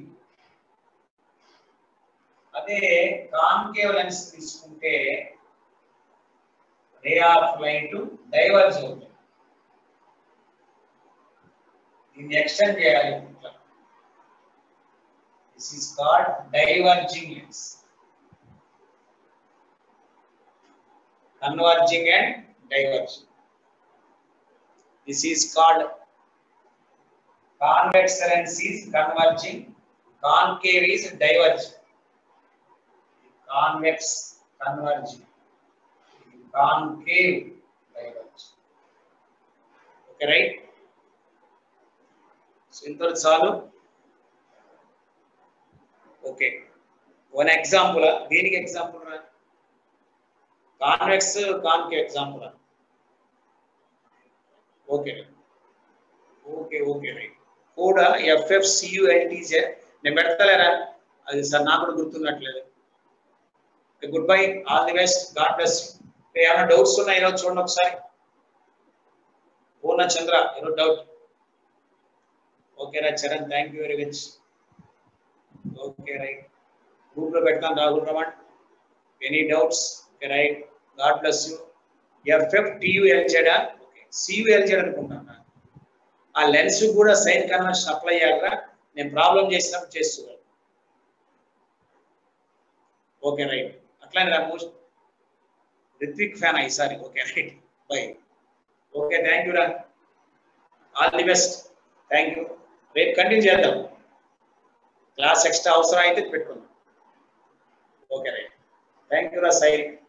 అదే కాన్కేవ్ లెన్స్ తీసుకుంటే రే ఆఫ్ లైట్ డైవర్జ్ అవుతుంది దీన్ని ఎక్స్టెండ్ చేయాలి ఇట్లా this is called diverging lens converging and diverging this is called convex lens is converging concave is diverging convex converging concave diverging okay right so ఇంతవరకు చాలు okay one example దేనికి example రా convex concave example okay okay okay right కూడా ఎఫ్ఎఫ్ సియుఎల్టీజే నేను పెడతలేరా అది సార్ నాకు కూడా గుర్తున్నట్లేదు good bye all the best God bless ఏమైనా డౌట్స్ ఉన్నాయి ఈరోజు చూడండి ఒకసారి పూర్ణ చంద్ర ఈరోజు డౌట్ ఓకేరా Charan thank you very much okay right group లో పెడతాను Rahul Raman any doubts okay right God bless you ఎఫ్ఎఫ్ టీయుఎల్జెడా ఓకే సియుఎల్జెడ్ అనుకుంటాను ఆ లెన్స్ కూడా సైన్ కన్వెన్షన్ అప్లై అయ్యాక నేను ప్రాబ్లం చేసినప్పుడు చేస్తున్నాను ఓకే రైట్ అట్లానే రామోష్ రిత్విక్ ఫ్యాన్ ఈసారి okay right bye okay thank you రా all the best thank you రేపు కంటిన్యూ చేద్దాం క్లాస్ ఎక్స్ట్రా అవసరం అయితే పెట్టుకుందాం ఓకే రైట్ థ్యాంక్ యూ రా సైడ్